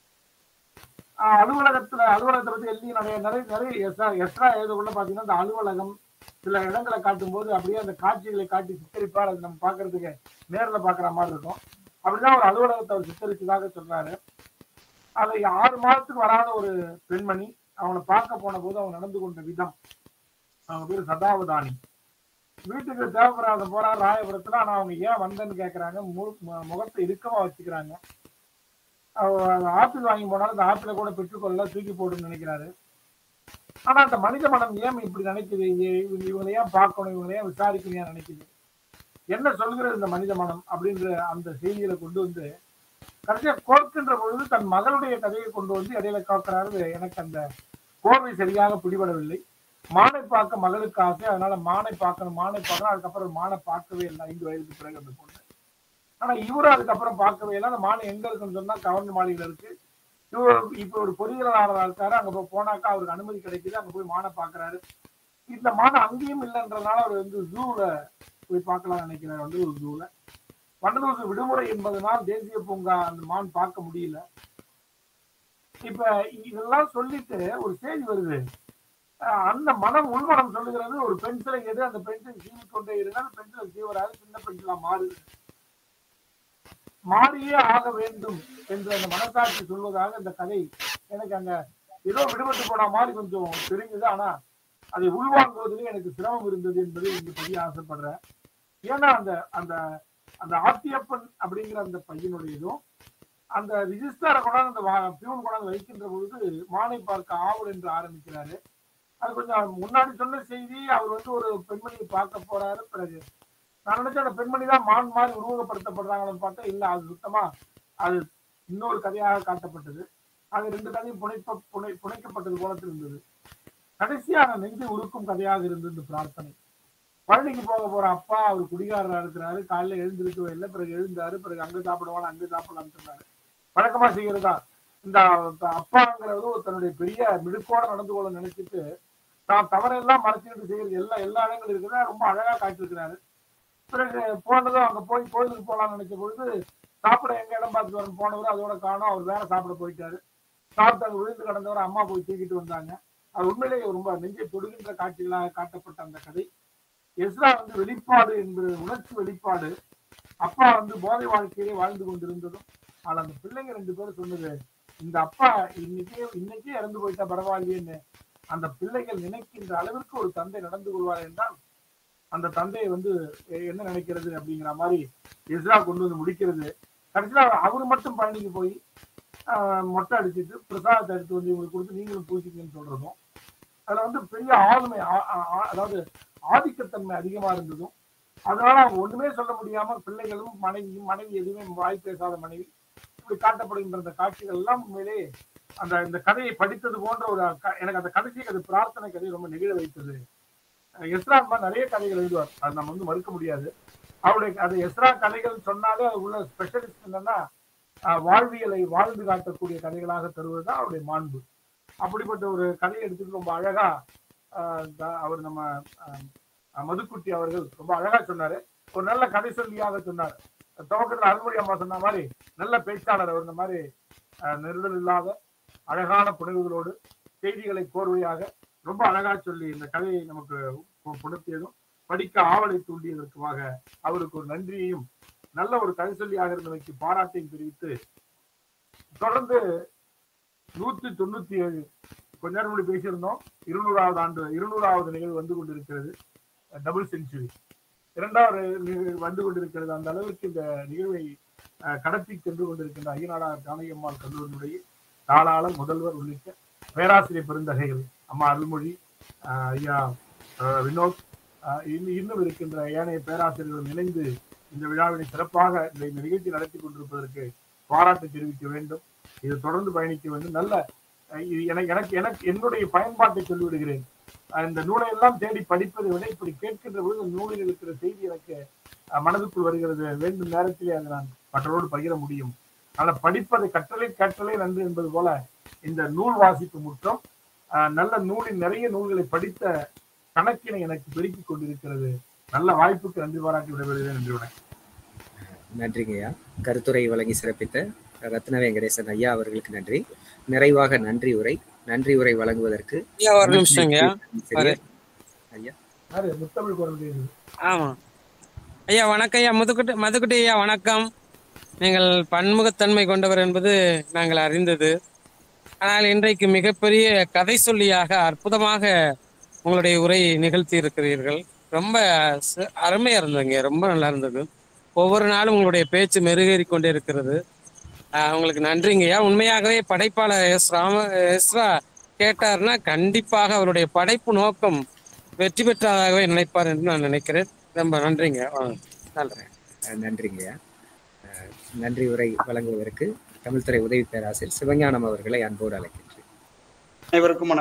ஆஹ் அலுவலகத்துல அலுவலகத்தை பத்தி எழுதி நிறைய நிறைய நிறைய எஸ்ரா எஸ்ரா எழுதக்குள்ள பாத்தீங்கன்னா இந்த அலுவலகம் சில இடங்களை காட்டும் போது அப்படியே அந்த காட்சிகளை காட்டி சித்தரிப்பார் அது நம்ம பாக்குறதுக்கு நேர்ல பாக்குற மாதிரி இருக்கும் அப்படிதான் ஒரு அலுவலகத்தை அவர் சித்தரிச்சதாக சொல்றாரு அதை ஆறு மாதத்துக்கு வராத ஒரு பெண்மணி அவனை பார்க்க போன போது அவன் நடந்து கொண்ட விதம் அவங்க பேரு சதாவதானி வீட்டுக்கு தேவைப்படாத போறா ராயபுரத்துல ஆனா அவங்க ஏன் வந்தேன்னு கேக்குறாங்க மு- மு- முகத்தை இறுக்கமா வச்சுக்கிறாங்க அவ- ஆப்பிள் வாங்கி போனாலும் அந்த ஆப்பிளை கூட பெற்றுக்கொள்ள தூக்கி போடுன்னு நினைக்கிறாரு ஆனா அந்த மனித மனம் ஏன் இப்படி நினைக்குது இ- இவங்க இவங்களை ஏன் பார்க்கணும் இவங்களை ஏன் விசாரிக்கணும் ஏன் நினைக்குது என்ன சொல்கிறது இந்த மனித மனம் அப்படின்ற அந்த செய்தியில கொண்டு வந்து கடைசியா கோர்க்கின்ற பொழுது தன் மகளுடைய கதையை கொண்டு வந்து இடையில காக்கிறாரு எனக்கு அந்த கோர்வை சரியாக பிடிபடவில்லை மானை பார்க்க மகளுக்கு ஆசை அதனால மானை பார்க்கணும் மானை பார்க்கணும் அதுக்கப்புறம் மானை பார்க்கவே இல்லை ஐந்து வயதுக்கு பிறகு அந்த பொண்ணு ஆனா இவரும் அதுக்கப்புறம் பார்க்கவே இல்லை அந்த மானை எங்க இருக்குன்னு சொன்னா கவர்னர் மாளிகையில இருக்கு இவர் இப்ப ஒரு பொறியியலாளராக இருக்காரு அங்க போய் போனாக்கா அவருக்கு அனுமதி கிடைக்குது அங்க போய் மானை பாக்குறாரு இந்த மானை அங்கேயும் இல்லைன்றதுனால அவர் வந்து ஜூல போய் பார்க்கலாம் நினைக்கிறார் வந்து ஒரு ஜூல வண்டலூர் விடுமுறை என்பதனால் தேசிய பூங்கா அந்த மான் பார்க்க முடியல இப்ப இதெல்லாம் சொல்லிட்டு ஒரு செய்தி வருது அஹ் அந்த மனம் உள்மனம் சொல்லுகிறது ஒரு பென்சிலை எடு அந்த பென்சில் சீவி கொண்டே இருந்தால் பென்சில் சீவராது சின்ன பென்சிலா மாறுது மாறியே ஆக வேண்டும் என்று அந்த மனசாட்சி சொல்வதாக இந்த கதை எனக்கு அங்க ஏதோ விடுபட்டு போன மாதிரி கொஞ்சம் தெரிஞ்சது ஆனா அதை உள்வாங்குவதிலே எனக்கு சிரமம் இருந்தது என்பதை இங்க பதிய ஆசைப்படுறேன் ஏன்னா அந்த அந்த அந்த ஆத்தியப்பன் அப்படிங்கிற அந்த பையனுடையதும் அந்த ரிஜிஸ்டரை கொண்டாந்து அந்த வா- பியூன் கொண்டாந்து வைக்கின்ற பொழுது மானை பார்க்க ஆவல் என்று ஆரம்பிக்கிறாரு அது கொஞ்சம் முன்னாடி சொன்ன செய்தி அவர் வந்து ஒரு பெண்மணியை பார்க்க போறாரு பிறகு நான் நினைச்சேன் அந்த பெண்மணி தான் மான் மாதிரி உருவகப்படுத்தப்படுறாங்கன்னு பார்த்தா இல்ல அது சுத்தமா அது இன்னொரு கதையாக காட்டப்பட்டது அது ரெண்டு கதையும் புனைப்ப புனை புனைக்கப்பட்டது போல இருந்தது கடைசியாக நெஞ்சு உருக்கும் கதையாக இருந்தது இந்த பிரார்த்தனை பழனிக்கு போக போற அப்பா அவர் குடிகாரரா இருக்கிறாரு காலையில எழுந்திருக்கவே இல்லை பிறகு எழுந்தாரு பிறகு அங்க சாப்பிடுவான் அங்க சாப்பிடலாம்னு சொன்னாரு வழக்கமா செய்யறதா இந்த அப்பாங்கிறது ஒரு தன்னுடைய பெரிய மிடுக்கோட நடந்து கொள்ள நினைச்சிட்டு தான் தவறெல்லாம் மறைச்சிக்கிட்டு செய்யறது எல்லா எல்லா இடங்களும் இருக்குதா ரொம்ப அழகா காட்டியிருக்கிறாரு பிறகு போனதும் அங்க போய் கோயிலுக்கு போலாம்னு நினைச்ச பொழுது சாப்பிட எங்க இடம் பார்த்து வரணும் போனவர் அதோட காணும் அவர் வேற சாப்பிட போயிட்டாரு சாப்பிட்டு அங்க விழுந்து கிடந்தவர் அம்மா போய் தூக்கிட்டு வந்தாங்க அது உண்மையிலேயே ரொம்ப நெஞ்சை தொடுகின்ற காட்சிகளாக காட்டப்பட்ட அந்த கதை எஸ்ரா வந்து வெளிப்பாடு என்பது உணர்ச்சி வெளிப்பாடு அப்பா வந்து போதை வாழ்க்கையிலே வாழ்ந்து கொண்டிருந்ததும் ஆனா அந்த பிள்ளைங்க ரெண்டு பேரும் சொன்னது இந்த அப்பா இன்னைக்கே இன்னைக்கே இறந்து போயிட்டா பரவாயில்லையேன்னு அந்த பிள்ளைகள் நினைக்கின்ற அளவிற்கு ஒரு தந்தை நடந்து கொள்வார் என்றால் அந்த தந்தையை வந்து எ- என்ன நினைக்கிறது அப்படிங்கிற மாதிரி எஸ்ரா கொண்டு வந்து முடிக்கிறது கடைசியில அவர் மட்டும் பழனிக்கு போய் ஆஹ், மொட்டை அடிச்சிட்டு பிரசாதத்தை எடுத்து வந்து இவங்களுக்கு கொடுத்து நீங்களும் பூசிக்கன்னு சொல்றதும் அதுல வந்து பெரிய ஆளுமை ஆ- ஆ- ஆ- அதாவது ஆதிக்கத்தன்மை அதிகமா இருந்ததும் அதனால அவங்க ஒண்ணுமே சொல்ல முடியாம பிள்ளைகளும் மனைவியும் மனைவி எதுவுமே வாய் பேசாத மனைவி இப்படி காட்டப்படுகின்ற அந்த காட்சிகள் எல்லாம் உண்மையிலே அந்த இந்த கதையை படித்தது போன்ற ஒரு க- எனக்கு அந்த கடைசி அது பிரார்த்தனை கதை ரொம்ப நெகிழ வைத்தது எஸ்ரா நிறைய கதைகள் எழுதுவார் அது நம்ம வந்து மறுக்க முடியாது அவருடைய அது எஸ்ரா கதைகள் சொன்னாலே அது உள்ள ஸ்பெஷலிஸ்ட் என்னன்னா அஹ், வாழ்வியலை வாழ்ந்து காட்டக்கூடிய கதைகளாக தருவதுதான் அவருடைய மாண்பு அப்படிப்பட்ட ஒரு கதையை எடுத்துட்டு ரொம்ப அழகா அஹ், த- அவர் நம்ம அஹ், அஹ், மதுக்குட்டி அவர்கள் ரொம்ப அழகா சொன்னாரு ஒரு நல்ல கதை சொல்லியாக சொன்னார் துவக்கத்தில் அருள்மொழி அம்மா சொன்ன மாதிரி நல்ல பேச்சாளர் அவர் இந்த மாதிரி அஹ், நெருடல் இல்லாத அழகான புனைவுகளோடு செய்திகளை கோர்வையாக ரொம்ப அழகா சொல்லி இந்த கதையை நமக்கு பு- புணர்த்தியதும் படிக்க ஆவலை தூண்டியதற்குமாக அவருக்கு ஒரு நன்றியையும் நல்ல ஒரு கதை சொல்லியாக இருந்தமைக்கு பாராட்டையும் தெரிவித்து தொடர்ந்து நூத்தி தொண்ணூத்தி ஏழு கொஞ்ச நேரம் முன்னாடி பேசியிருந்தோம் இருநூறாவது ஆண்டு இருநூறாவது நிகழ்வு வந்து கொண்டிருக்கிறது டபுள் செஞ்சுரி இரண்டாவது நிகழ்வு வந்து கொண்டிருக்கிறது அந்த அளவிற்கு இந்த நிகழ்வை அஹ், கடத்தி சென்று கொண்டிருக்கின்ற ஐயனாடார் ஜானகியம்மாள் கல்லூரியினுடைய தாளாளர் முதல்வர் உள்ளிட்ட பேராசிரியர் பெருந்தகைகள் அம்மா அருள்மொழி அஹ், ஐயா அஹ், வினோத் அஹ், இன்னும் இன்னும் இருக்கின்ற ஏனைய பேராசிரியர்கள் இணைந்து இந்த விழாவினை சிறப்பாக இந்த இந்த நிகழ்ச்சி நடத்தி கொண்டிருப்பதற்கு பாராட்டு தெரிவிக்க வேண்டும் இது தொடர்ந்து பயணிக்க வேண்டும் நல்ல அஹ், இது எனக்கு எனக்கு எனக்கு என்னுடைய பயன்பாட்டை சொல்லிவிடுகிறேன் அஹ், இந்த நூலை எல்லாம் தேடி படிப்பதை விட இப்படி கேட்கின்ற பொழுது இந்த நூலில் இருக்கிற செய்தி எனக்கு அஹ், மனதுக்குள் வருகிறது வேண்டும் நேரத்திலே அதை நான் மற்றவரோடு பகிர முடியும் ஆனால் படிப்பதை கற்றலை கற்றலை நன்று என்பது போல இந்த நூல் வாசிப்பு முற்றம் அஹ், நல்ல நூலின் நிறைய நூல்களை படித்த கணக்கினை எனக்கு பெருக்கிக் கொண்டிருக்கிறது நல்ல வாய்ப்புக்கு நன்றி பாராட்டி விடைபெறுகிறேன் நன்றி வணக்கம் நன்றிங்கய்யா கருத்துரை வழங்கி சிறப்பித்த ரத்ன வெங்கடேசன் ஐயா அவர்களுக்கு நன்றி நிறைவாக நன்றி உரை நன்றி உரை வழங்குவதற்கு ஐயா ஒரு நிமிஷங்கய்யா சரியா? யாரு முத்தமிழ் குரல் பேசுது ஆமா ஐயா வணக்கம் ஐயா முதுகுட்டி மதுக்குட்டி ஐயா வணக்கம் நீங்கள் பன்முகத்தன்மை கொண்டவர் என்பது நாங்கள் அறிந்தது ஆனால் இன்றைக்கு மிகப்பெரிய கதை சொல்லியாக அற்புதமாக உங்களுடைய உரை நிகழ்த்தி இருக்கிறீர்கள் ரொம்ப ச- அருமையா இருந்ததுங்க ரொம்ப நல்லா இருந்தது ஒவ்வொரு நாளும் உங்களுடைய பேச்சு மெருகேறி கொண்டே இருக்கிறது ஆஹ் உங்களுக்கு நன்றிங்கய்யா உண்மையாகவே படைப்பாளர் எஸ் ராம எஸ்ரா கேட்டார்னா கண்டிப்பாக அவருடைய படைப்பு நோக்கம் வெற்றி பெற்றதாகவே நினைப்பார் என்று நான் நினைக்கிறேன் ரொம்ப நன்றிங்க ஆ, நன்றி அஹ் நன்றிங்கய்யா அஹ் நன்றி உரை வழங்குவதற்கு தமிழ்துறை உதவி பேராசிரியர் சிவஞானம் அவர்களை அன்போடு அழைக்கின்றேன் அனைவருக்கும் வணக்கம்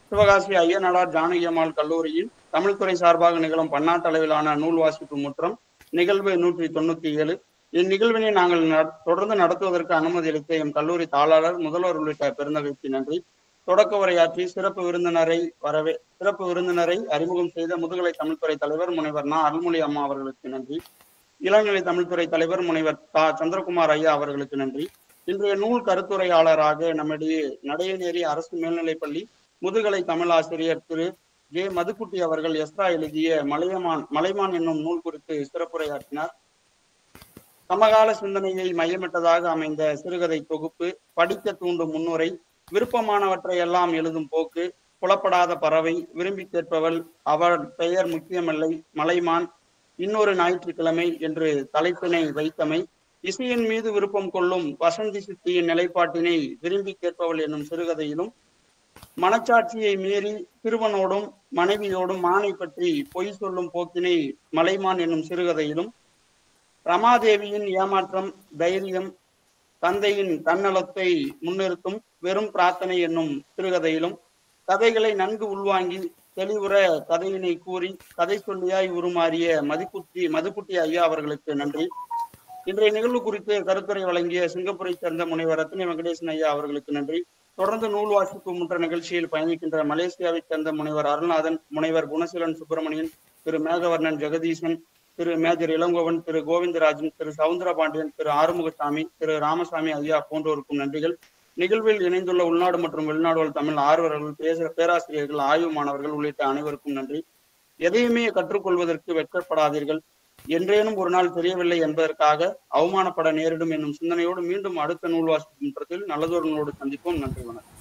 சிவகாசி ஐயனாடார் ஜானகி அம்மாள் கல்லூரியில் தமிழ்துறை சார்பாக நிகழும் பன்னாட்டு அளவிலான நூல் வாசிப்பு முற்றம் நிகழ்வு நூற்றி தொண்ணூத்தி ஏழு இந்நிகழ்வினை நாங்கள் நட- தொடர்ந்து நடத்துவதற்கு அனுமதி அளித்த எம் கல்லூரி தாளாளர் முதல்வர் உள்ளிட்ட பெருந்தகைக்கு நன்றி தொடக்க உரையாற்றி சிறப்பு விருந்தினரை வரவே சிறப்பு விருந்தினரை அறிமுகம் செய்த முதுகலை தமிழ்துறை தலைவர் முனைவர் நா அருள்மொழி அம்மா அவர்களுக்கு நன்றி இளநிலை தமிழ்துறை தலைவர் முனைவர் தா சந்திரகுமார் ஐயா அவர்களுக்கு நன்றி இன்றைய நூல் கருத்துரையாளராக நம்மிடையே நடையநேரி அரசு மேல்நிலைப்பள்ளி முதுகலை தமிழ் ஆசிரியர் திரு ஜே மதுக்குட்டி அவர்கள் எஸ்ரா எழுதிய மலையமான் மலைமான் என்னும் நூல் குறித்து சிறப்புரையாற்றினார் சமகால சிந்தனையை மையமிட்டதாக அமைந்த சிறுகதை தொகுப்பு படிக்க தூண்டும் முன்னுரை விருப்பமானவற்றை எல்லாம் எழுதும் போக்கு புலப்படாத பறவை விரும்பி கேட்பவள் அவள் பெயர் முக்கியமில்லை மலைமான் இன்னொரு ஞாயிற்றுக்கிழமை என்று தலைப்பினை வைத்தமை இசையின் மீது விருப்பம் கொள்ளும் வசந்தி சித்தியின் நிலைப்பாட்டினை விரும்பி கேட்பவள் என்னும் சிறுகதையிலும் மனச்சாட்சியை மீறி திருவனோடும் மனைவியோடும் மானை பற்றி பொய் சொல்லும் போக்கினை மலைமான் என்னும் சிறுகதையிலும் ரமாதேவியின் ஏமாற்றம் தைரியம் தந்தையின் தன்னலத்தை முன்னிறுத்தும் வெறும் பிரார்த்தனை என்னும் சிறுகதையிலும் கதைகளை நன்கு உள்வாங்கி தெளிவுற கதையினை கூறி கதை சொல்லியாய் உருமாறிய மதிக்குட்டி மதுக்குட்டி ஐயா அவர்களுக்கு நன்றி இன்றைய நிகழ்வு குறித்து கருத்துரை வழங்கிய சிங்கப்பூரை சேர்ந்த முனைவர் ரத்னி வெங்கடேசன் ஐயா அவர்களுக்கு நன்றி தொடர்ந்து நூல் வாசிப்பு முன்ற நிகழ்ச்சியில் பயணிக்கின்ற மலேசியாவைச் சேர்ந்த முனைவர் அருள்நாதன் முனைவர் குணசீலன் சுப்பிரமணியன் திரு மேகவர்ணன் ஜெகதீசன் திரு மேஜர் இளங்கோவன் திரு கோவிந்தராஜன் திரு சவுந்தரபாண்டியன் திரு ஆறுமுகசாமி திரு ராமசாமி ஐயா போன்றோருக்கும் நன்றிகள் நிகழ்வில் இணைந்துள்ள உள்நாடு மற்றும் வெளிநாடு வாழ் தமிழ் ஆர்வலர்கள் பேச பேராசிரியர்கள் ஆய்வு மாணவர்கள் உள்ளிட்ட அனைவருக்கும் நன்றி எதையுமே கற்றுக்கொள்வதற்கு வெட்கப்படாதீர்கள் என்றேனும் ஒரு நாள் தெரியவில்லை என்பதற்காக அவமானப்பட நேரிடும் என்னும் சிந்தனையோடு மீண்டும் அடுத்த நூல் வாசிப்பு நல்லதொரு நூலோடு சந்திப்போம் நன்றி வணக்கம்